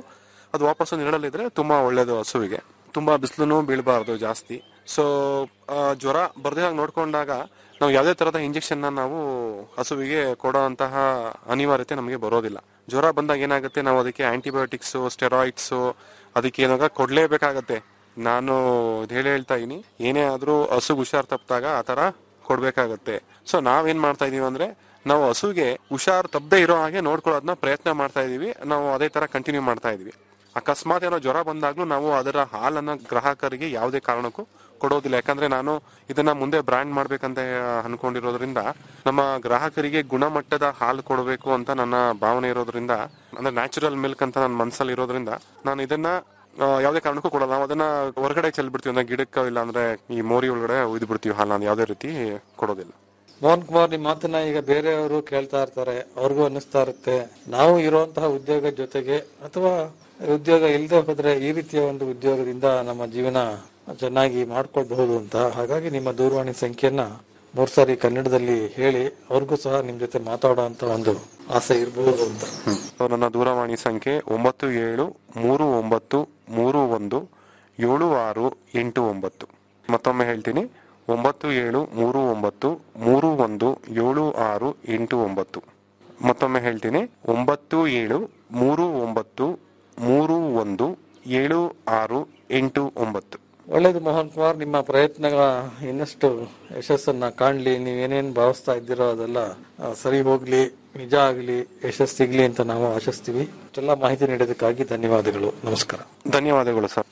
S21: ಅದು ವಾಪಸ್ಸು ನೆರಳಲ್ಲಿದ್ರೆ ತುಂಬಾ ಒಳ್ಳೇದು ಹಸುವಿಗೆ ತುಂಬಾ ಬಿಸಿಲು ಬೀಳಬಾರ್ದು ಜಾಸ್ತಿ ಸೊ ಜ್ವರ ಬರ್ದೇ ಹಾಗೆ ನೋಡ್ಕೊಂಡಾಗ ನಾವು ಯಾವುದೇ ತರಹದ ಇಂಜೆಕ್ಷನ್ ನಾವು ಹಸುವಿಗೆ ಕೊಡುವಂತಹ ಅನಿವಾರ್ಯತೆ ನಮಗೆ ಬರೋದಿಲ್ಲ ಜ್ವರ ಬಂದಾಗ ಏನಾಗುತ್ತೆ ನಾವು ಅದಕ್ಕೆ ಆಂಟಿಬಯೋಟಿಕ್ಸ್ ಸ್ಟೆರಾಯ್ಡ್ಸ್ ಅದಕ್ಕೆ ಏನಾಗ ಕೊಡ್ಲೇಬೇಕಾಗತ್ತೆ ನಾನು ಇದ್ ಹೇಳಿ ಹೇಳ್ತಾ ಇದೀನಿ ಏನೇ ಆದ್ರೂ ಹಸು ಹುಷಾರ್ ತಪ್ಪಿದಾಗ ಆ ತರ ಕೊಡ್ಬೇಕಾಗತ್ತೆ ಸೊ ನಾವೇನ್ ಮಾಡ್ತಾ ಇದೀವಿ ಅಂದ್ರೆ ನಾವು ಹಸುಗೆ ಹುಷಾರ್ ತಪ್ಪದೆ ಇರೋ ಹಾಗೆ ನೋಡ್ಕೊಳ್ಳೋದನ್ನ ಪ್ರಯತ್ನ ಮಾಡ್ತಾ ಇದೀವಿ ನಾವು ಅದೇ ತರ ಕಂಟಿನ್ಯೂ ಮಾಡ್ತಾ ಇದೀವಿ ಅಕಸ್ಮಾತ್ ಏನೋ ಜ್ವರ ಬಂದಾಗ್ಲೂ ನಾವು ಅದರ ಹಾಲನ್ನ ಗ್ರಾಹಕರಿಗೆ ಯಾವುದೇ ಕಾರಣಕ್ಕೂ ಕೊಡೋದಿಲ್ಲ ಯಾಕಂದ್ರೆ ನಾನು ಇದನ್ನ ಮುಂದೆ ಬ್ರ್ಯಾಂಡ್ ಮಾಡ್ಬೇಕಂತ ಅನ್ಕೊಂಡಿರೋದ್ರಿಂದ ನಮ್ಮ ಗ್ರಾಹಕರಿಗೆ ಗುಣಮಟ್ಟದ ಹಾಲು ಕೊಡಬೇಕು ಅಂತ ನನ್ನ ಭಾವನೆ ಇರೋದ್ರಿಂದ ಅಂದ್ರೆ ನ್ಯಾಚುರಲ್ ಮಿಲ್ಕ್ ಅಂತ ನನ್ನ ಮನಸ್ಸಲ್ಲಿ ಇರೋದ್ರಿಂದ ನಾನು ಇದನ್ನ ಆ, ಯಾವುದೇ ಕಾರಣಕ್ಕೂ ಕೊಡಲ್ಲ ನಾವು ಅದನ್ನ ಹೊರಗಡೆ ಚೆಲ್ಬಿಡ್ತೀವಿ ಅಂದ್ರೆ ಗಿಡಕ್ಕೆ ಇಲ್ಲ ಅಂದ್ರೆ ಈ ಮೋರಿ ಒಳಗಡೆ ಒಯ್ದು ಬಿಡ್ತೀವಿ ಹಾಲು ನಾನು ಯಾವುದೇ ರೀತಿ ಕೊಡೋದಿಲ್ಲ
S20: ಮೋಹನ್ ಕುಮಾರ್ ನಿಮ್ಮ ಮಾತನ್ನ ಈಗ ಬೇರೆಯವರು ಕೇಳ್ತಾ ಇರ್ತಾರೆ ಅವ್ರಿಗೂ ಅನ್ನಿಸ್ತಾ ಇರುತ್ತೆ ನಾವು ಇರುವಂತಹ ಉದ್ಯೋಗ ಜೊತೆಗೆ ಅಥವಾ ಉದ್ಯೋಗ ಇಲ್ಲದೆ ಹೋದ್ರೆ ಈ ರೀತಿಯ ಒಂದು ಉದ್ಯೋಗದಿಂದ ನಮ್ಮ ಜೀವನ ಚೆನ್ನಾಗಿ ಮಾಡ್ಕೊಳ್ಬಹುದು ಅಂತ ಹಾಗಾಗಿ ನಿಮ್ಮ ದೂರವಾಣಿ ಸಂಖ್ಯೆಯನ್ನ ಮೂರ್ ಸಾರಿ ಕನ್ನಡದಲ್ಲಿ ಹೇಳಿ ಅವ್ರಿಗೂ ಸಹ ನಿಮ್ ಜೊತೆ ಮಾತಾಡೋ ಒಂದು ಆಸೆ ಇರಬಹುದು ಅಂತ
S21: ಸೊ ನನ್ನ ದೂರವಾಣಿ ಸಂಖ್ಯೆ ಒಂಬತ್ತು ಏಳು ಮೂರು ಒಂಬತ್ತು ಮೂರು ಒಂದು ಏಳು ಆರು ಎಂಟು ಒಂಬತ್ತು ಮತ್ತೊಮ್ಮೆ ಹೇಳ್ತೀನಿ ಒಂಬತ್ತು ಏಳು ಮೂರು ಒಂಬತ್ತು ಮೂರು ಒಂದು ಏಳು ಆರು ಎಂಟು ಒಂಬತ್ತು ಮತ್ತೊಮ್ಮೆ ಹೇಳ್ತೀನಿ ಒಂಬತ್ತು ಏಳು ಮೂರು ಒಂಬತ್ತು ಮೂರು ಒಂದು ಏಳು ಆರು ಎಂಟು ಒಂಬತ್ತು
S20: ಒಳ್ಳೇದು ಮೋಹನ್ ಕುಮಾರ್ ನಿಮ್ಮ ಪ್ರಯತ್ನಗಳ ಇನ್ನಷ್ಟು ಯಶಸ್ಸನ್ನ ಕಾಣ್ಲಿ ನೀವೇನೇನ್ ಭಾವಿಸ್ತಾ ಇದ್ದೀರೋ ಅದೆಲ್ಲ ಆ, ಸರಿ ಹೋಗ್ಲಿ ನಿಜ ಆಗ್ಲಿ ಯಶಸ್ಸು ಸಿಗ್ಲಿ ಅಂತ ನಾವು ಆಶಿಸ್ತೀವಿ ಇಷ್ಟೆಲ್ಲ ಮಾಹಿತಿ ನೀಡೋದಕ್ಕಾಗಿ ಧನ್ಯವಾದಗಳು ನಮಸ್ಕಾರ
S21: ಧನ್ಯವಾದಗಳು ಸರ್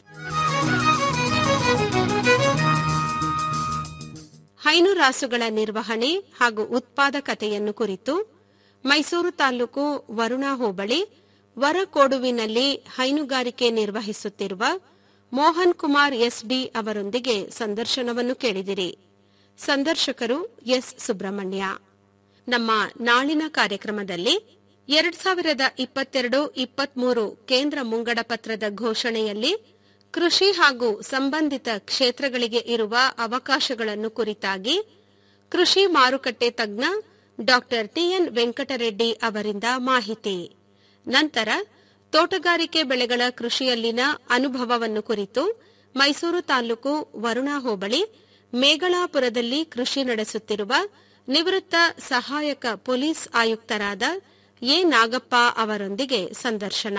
S8: ಹೈನುರಾಸುಗಳ ನಿರ್ವಹಣೆ ಹಾಗೂ ಉತ್ಪಾದಕತೆಯನ್ನು ಕುರಿತು ಮೈಸೂರು ತಾಲೂಕು ವರುಣಾ ಹೋಬಳಿ ವರಕೋಡುವಿನಲ್ಲಿ ಹೈನುಗಾರಿಕೆ ನಿರ್ವಹಿಸುತ್ತಿರುವ ಮೋಹನ್ ಕುಮಾರ್ ಎಸ್ಡಿ ಅವರೊಂದಿಗೆ ಸಂದರ್ಶನವನ್ನು ಕೇಳಿದಿರಿ ಸಂದರ್ಶಕರು ಎಸ್ ಸುಬ್ರಹ್ಮಣ್ಯ ನಮ್ಮ ನಾಳಿನ ಕಾರ್ಯಕ್ರಮದಲ್ಲಿ ಎರಡ್ ಸಾವಿರದ ಇಪ್ಪತ್ತೆರಡು ಇಪ್ಪತ್ಮೂರು ಕೇಂದ್ರ ಮುಂಗಡ ಪತ್ರದ ಘೋಷಣೆಯಲ್ಲಿ ಕೃಷಿ ಹಾಗೂ ಸಂಬಂಧಿತ ಕ್ಷೇತ್ರಗಳಿಗೆ ಇರುವ ಅವಕಾಶಗಳನ್ನು ಕುರಿತಾಗಿ ಕೃಷಿ ಮಾರುಕಟ್ಟೆ ತಜ್ಞ ಡಾ ಟಿಎನ್ ವೆಂಕಟರೆಡ್ಡಿ ಅವರಿಂದ ಮಾಹಿತಿ ನಂತರ ತೋಟಗಾರಿಕೆ ಬೆಳೆಗಳ ಕೃಷಿಯಲ್ಲಿನ ಅನುಭವವನ್ನು ಕುರಿತು ಮೈಸೂರು ತಾಲೂಕು ವರುಣಾ ಹೋಬಳಿ ಮೇಗಳಾಪುರದಲ್ಲಿ ಕೃಷಿ ನಡೆಸುತ್ತಿರುವ ನಿವೃತ್ತ ಸಹಾಯಕ ಪೊಲೀಸ್ ಆಯುಕ್ತರಾದ ಎ ನಾಗಪ್ಪ ಅವರೊಂದಿಗೆ ಸಂದರ್ಶನ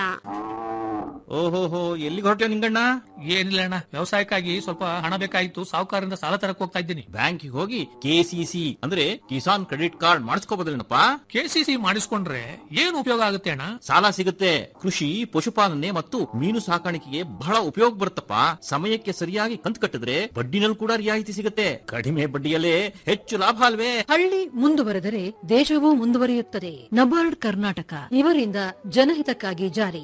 S16: ಓಹೋಹೋ ಎಲ್ಲಿಗೆ ಹೊರಟ್ಯೋ ನಿಂಗಣ್ಣ ಏನಿಲ್ಲ ಅಣ್ಣ ವ್ಯವಸಾಯಕ್ಕಾಗಿ ಸ್ವಲ್ಪ ಹಣ ಬೇಕಾಗಿತ್ತು ಸಾಹುಕಾರರಿಂದ ಸಾಲ ತರಕ್ ಹೋಗ್ತಾ ಇದ್ದೀನಿ ಬ್ಯಾಂಕಿಗೆ ಹೋಗಿ ಕೆಸಿಸಿ ಅಂದ್ರೆ ಕಿಸಾನ್ ಕ್ರೆಡಿಟ್ ಕಾರ್ಡ್ ಮಾಡಿಸ್ಕೋಬೋದಲ್ಲೇನಪ್ಪ ಕೆಸಿಸಿ ಮಾಡಿಸ್ಕೊಂಡ್ರೆ ಏನ್ ಉಪಯೋಗ ಆಗುತ್ತೆ ಅಣ್ಣ ಸಾಲ ಸಿಗುತ್ತೆ ಕೃಷಿ ಪಶುಪಾಲನೆ ಮತ್ತು ಮೀನು ಸಾಕಾಣಿಕೆಗೆ ಬಹಳ ಉಪಯೋಗ ಬರುತ್ತಪ್ಪ ಸಮಯಕ್ಕೆ ಸರಿಯಾಗಿ ಕಂತು ಕಟ್ಟಿದ್ರೆ ಬಡ್ಡಿನಲ್ಲಿ ಕೂಡ ರಿಯಾಯಿತಿ ಸಿಗುತ್ತೆ ಕಡಿಮೆ ಬಡ್ಡಿಯಲ್ಲೇ ಹೆಚ್ಚು ಲಾಭ ಅಲ್ವೇ
S17: ಹಳ್ಳಿ ಮುಂದುವರೆದರೆ ದೇಶವೂ ಮುಂದುವರಿಯುತ್ತದೆ ನಬಾರ್ಡ್ ಕರ್ನಾಟಕ ಇವರಿಂದ ಜನಹಿತಕ್ಕಾಗಿ ಜಾರಿ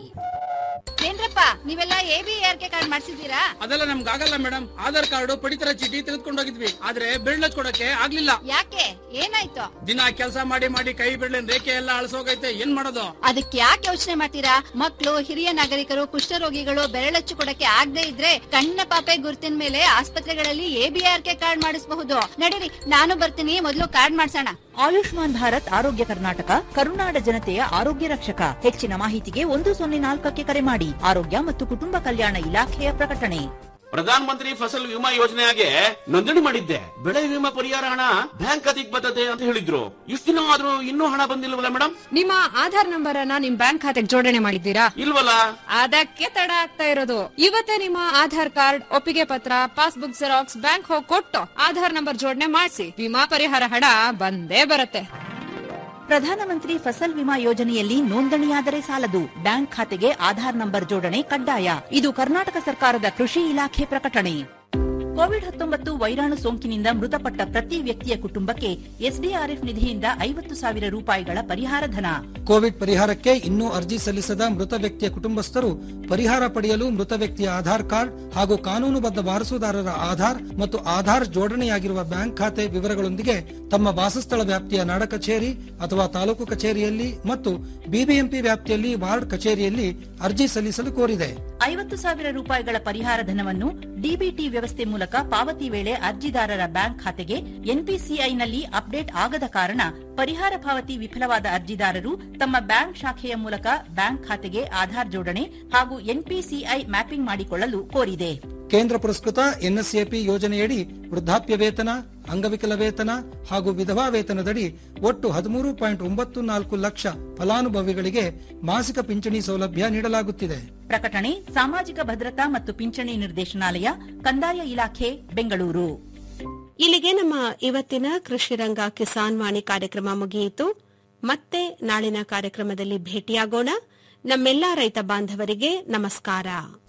S15: ಏನ್ರಪ್ಪ ನೀವೆಲ್ಲ ಎಬಿಆರ್ಕೆ ಕಾರ್ಡ್ ಮಾಡಿಸಿದ್ದೀರಾ
S1: ಅದೆಲ್ಲ ನಮ್ಗೆ ಆಗಲ್ಲ ಮೇಡಮ್ ಆಧಾರ್ ಕಾರ್ಡ್ ಪಡಿತರ ಚೀಟಿ ತೆಗೆದುಕೊಂಡು ಹೋಗಿದ್ವಿ ಆದ್ರೆ ಬಿರ್ಳ ಕೊಡಕ್ಕೆ ಆಗ್ಲಿಲ್ಲ
S15: ಯಾಕೆ ಏನಾಯ್ತು
S1: ದಿನ ಕೆಲಸ ಮಾಡಿ ಮಾಡಿ ಕೈ ಬಿಡ್ಲಿನ ರೇಖೆ ಎಲ್ಲ ಅಳಸೋಗೈತೆ ಏನ್ ಮಾಡೋದು
S15: ಅದಕ್ಕೆ ಯಾಕೆ ಯೋಚನೆ ಮಾಡ್ತೀರಾ ಮಕ್ಕಳು ಹಿರಿಯ ನಾಗರಿಕರು ಕುಷ್ಠರೋಗಿಗಳು ಬೆರಳಚ್ಚು ಕೊಡಕ್ಕೆ ಆಗದೆ ಇದ್ರೆ ಕಣ್ಣ ಪಾಪೆ ಗುರುತಿನ ಮೇಲೆ ಆಸ್ಪತ್ರೆಗಳಲ್ಲಿ ಎಬಿಆರ್ಕೆ ಕಾರ್ಡ್ ಮಾಡಿಸಬಹುದು ನಡೀರಿ ನಾನು ಬರ್ತೀನಿ ಮೊದಲು ಕಾರ್ಡ್ ಮಾಡ್ಸೋಣ
S13: ಆಯುಷ್ಮಾನ್ ಭಾರತ್ ಆರೋಗ್ಯ ಕರ್ನಾಟಕ ಕರುನಾಡ ಜನತೆಯ ಆರೋಗ್ಯ ರಕ್ಷಕ ಹೆಚ್ಚಿನ ಮಾಹಿತಿಗೆ ಒಂದು ಸೊನ್ನೆ ನಾಲ್ಕಕ್ಕೆ ಕರೆ ಮಾಡಿ ಆರೋಗ್ಯ ಮತ್ತು ಕುಟುಂಬ ಕಲ್ಯಾಣ ಇಲಾಖೆಯ ಪ್ರಕಟಣೆ
S22: ಪ್ರಧಾನ ಮಂತ್ರಿ ಫಸಲ್ ವಿಮಾ ಯೋಜನೆಗೆ ನೋಂದಣಿ ಮಾಡಿದ್ದೆ ಬೆಳೆ ವಿಮಾ ಪರಿಹಾರ ಹಣ ಬ್ಯಾಂಕ್ ಖಾತೆಗೆ ಬರ್ತದೆ ಅಂತ ಹೇಳಿದ್ರು ಇಷ್ಟು ದಿನ ಆದ್ರೂ ಇನ್ನೂ ಹಣ ಬಂದಿಲ್ವಲ್ಲ ಮೇಡಮ್
S23: ನಿಮ್ಮ ಆಧಾರ್ ನಂಬರ್ ಅನ್ನ ನಿಮ್ ಬ್ಯಾಂಕ್ ಖಾತೆಗೆ ಜೋಡಣೆ ಮಾಡಿದ್ದೀರಾ
S22: ಇಲ್ವಲ್ಲ
S23: ಅದಕ್ಕೆ ತಡ ಆಗ್ತಾ ಇರೋದು ಇವತ್ತೇ ನಿಮ್ಮ ಆಧಾರ್ ಕಾರ್ಡ್ ಒಪ್ಪಿಗೆ ಪತ್ರ ಪಾಸ್ಬುಕ್ ಜೆರಾಕ್ಸ್ ಬ್ಯಾಂಕ್ ಹೋಗಿ ಕೊಟ್ಟು ಆಧಾರ್ ನಂಬರ್ ಜೋಡಣೆ ಮಾಡಿಸಿ ವಿಮಾ ಪರಿಹಾರ ಹಣ ಬಂದೇ ಬರುತ್ತೆ
S13: ಪ್ರಧಾನಮಂತ್ರಿ ಫಸಲ್ ವಿಮಾ ಯೋಜನೆಯಲ್ಲಿ ನೋಂದಣಿಯಾದರೆ ಸಾಲದು ಬ್ಯಾಂಕ್ ಖಾತೆಗೆ ಆಧಾರ್ ನಂಬರ್ ಜೋಡಣೆ ಕಡ್ಡಾಯ ಇದು ಕರ್ನಾಟಕ ಸರ್ಕಾರದ ಕೃಷಿ ಇಲಾಖೆ ಪ್ರಕಟಣೆ ಕೋವಿಡ್ ಹತ್ತೊಂಬತ್ತು ವೈರಾಣು ಸೋಂಕಿನಿಂದ ಮೃತಪಟ್ಟ ಪ್ರತಿ ವ್ಯಕ್ತಿಯ ಕುಟುಂಬಕ್ಕೆ ಎಸ್ಡಿಆರ್ಎಫ್ ನಿಧಿಯಿಂದ ಐವತ್ತು ಸಾವಿರ ರೂಪಾಯಿಗಳ ಪರಿಹಾರ ಧನ
S24: ಕೋವಿಡ್ ಪರಿಹಾರಕ್ಕೆ ಇನ್ನೂ ಅರ್ಜಿ ಸಲ್ಲಿಸದ ಮೃತ ವ್ಯಕ್ತಿಯ ಕುಟುಂಬಸ್ಥರು ಪರಿಹಾರ ಪಡೆಯಲು ಮೃತ ವ್ಯಕ್ತಿಯ ಆಧಾರ್ ಕಾರ್ಡ್ ಹಾಗೂ ಕಾನೂನುಬದ್ಧ ವಾರಸುದಾರರ ಆಧಾರ್ ಮತ್ತು ಆಧಾರ್ ಜೋಡಣೆಯಾಗಿರುವ ಬ್ಯಾಂಕ್ ಖಾತೆ ವಿವರಗಳೊಂದಿಗೆ ತಮ್ಮ ವಾಸಸ್ಥಳ ವ್ಯಾಪ್ತಿಯ ನಾಡ ಕಚೇರಿ ಅಥವಾ ತಾಲೂಕು ಕಚೇರಿಯಲ್ಲಿ ಮತ್ತು ಬಿಬಿಎಂಪಿ ವ್ಯಾಪ್ತಿಯಲ್ಲಿ ವಾರ್ಡ್ ಕಚೇರಿಯಲ್ಲಿ ಅರ್ಜಿ ಸಲ್ಲಿಸಲು ಕೋರಿದೆ
S13: ಐವತ್ತು ಸಾವಿರ ರೂಪಾಯಿಗಳ ಪರಿಹಾರ ಧನವನ್ನು ಡಿಬಿಟಿ ವ್ಯವಸ್ಥೆ ಮೂಲಕ ಮೂಲಕ ಪಾವತಿ ವೇಳೆ ಅರ್ಜಿದಾರರ ಬ್ಯಾಂಕ್ ಖಾತೆಗೆ ಎನ್ಪಿಸಿಐನಲ್ಲಿ ಅಪ್ಡೇಟ್ ಆಗದ ಕಾರಣ ಪರಿಹಾರ ಪಾವತಿ ವಿಫಲವಾದ ಅರ್ಜಿದಾರರು ತಮ್ಮ ಬ್ಯಾಂಕ್ ಶಾಖೆಯ ಮೂಲಕ ಬ್ಯಾಂಕ್ ಖಾತೆಗೆ ಆಧಾರ್ ಜೋಡಣೆ ಹಾಗೂ ಎನ್ಪಿಸಿಐ ಮ್ಯಾಪಿಂಗ್ ಮಾಡಿಕೊಳ್ಳಲು ಕೋರಿದೆ
S24: ಕೇಂದ್ರ ಪುರಸ್ಕೃತ ಎನ್ಎಸ್ಎಪಿ ಯೋಜನೆಯಡಿ ವೃದ್ಧಾಪ್ಯ ವೇತನ ಅಂಗವಿಕಲ ವೇತನ ಹಾಗೂ ವಿಧವಾ ವೇತನದಡಿ ಒಟ್ಟು ಹದಿಮೂರು ಪಾಯಿಂಟ್ ಒಂಬತ್ತು ನಾಲ್ಕು ಲಕ್ಷ ಫಲಾನುಭವಿಗಳಿಗೆ ಮಾಸಿಕ ಪಿಂಚಣಿ ಸೌಲಭ್ಯ ನೀಡಲಾಗುತ್ತಿದೆ
S13: ಪ್ರಕಟಣೆ ಸಾಮಾಜಿಕ ಭದ್ರತಾ ಮತ್ತು ಪಿಂಚಣಿ ನಿರ್ದೇಶನಾಲಯ ಕಂದಾಯ ಇಲಾಖೆ ಬೆಂಗಳೂರು
S8: ಇಲ್ಲಿಗೆ ನಮ್ಮ ಇವತ್ತಿನ ಕೃಷಿ ರಂಗ ಕಿಸಾನ್ ವಾಣಿ ಕಾರ್ಯಕ್ರಮ ಮುಗಿಯಿತು ಮತ್ತೆ ನಾಳಿನ ಕಾರ್ಯಕ್ರಮದಲ್ಲಿ ಭೇಟಿಯಾಗೋಣ ನಮ್ಮೆಲ್ಲಾ ರೈತ ಬಾಂಧವರಿಗೆ ನಮಸ್ಕಾರ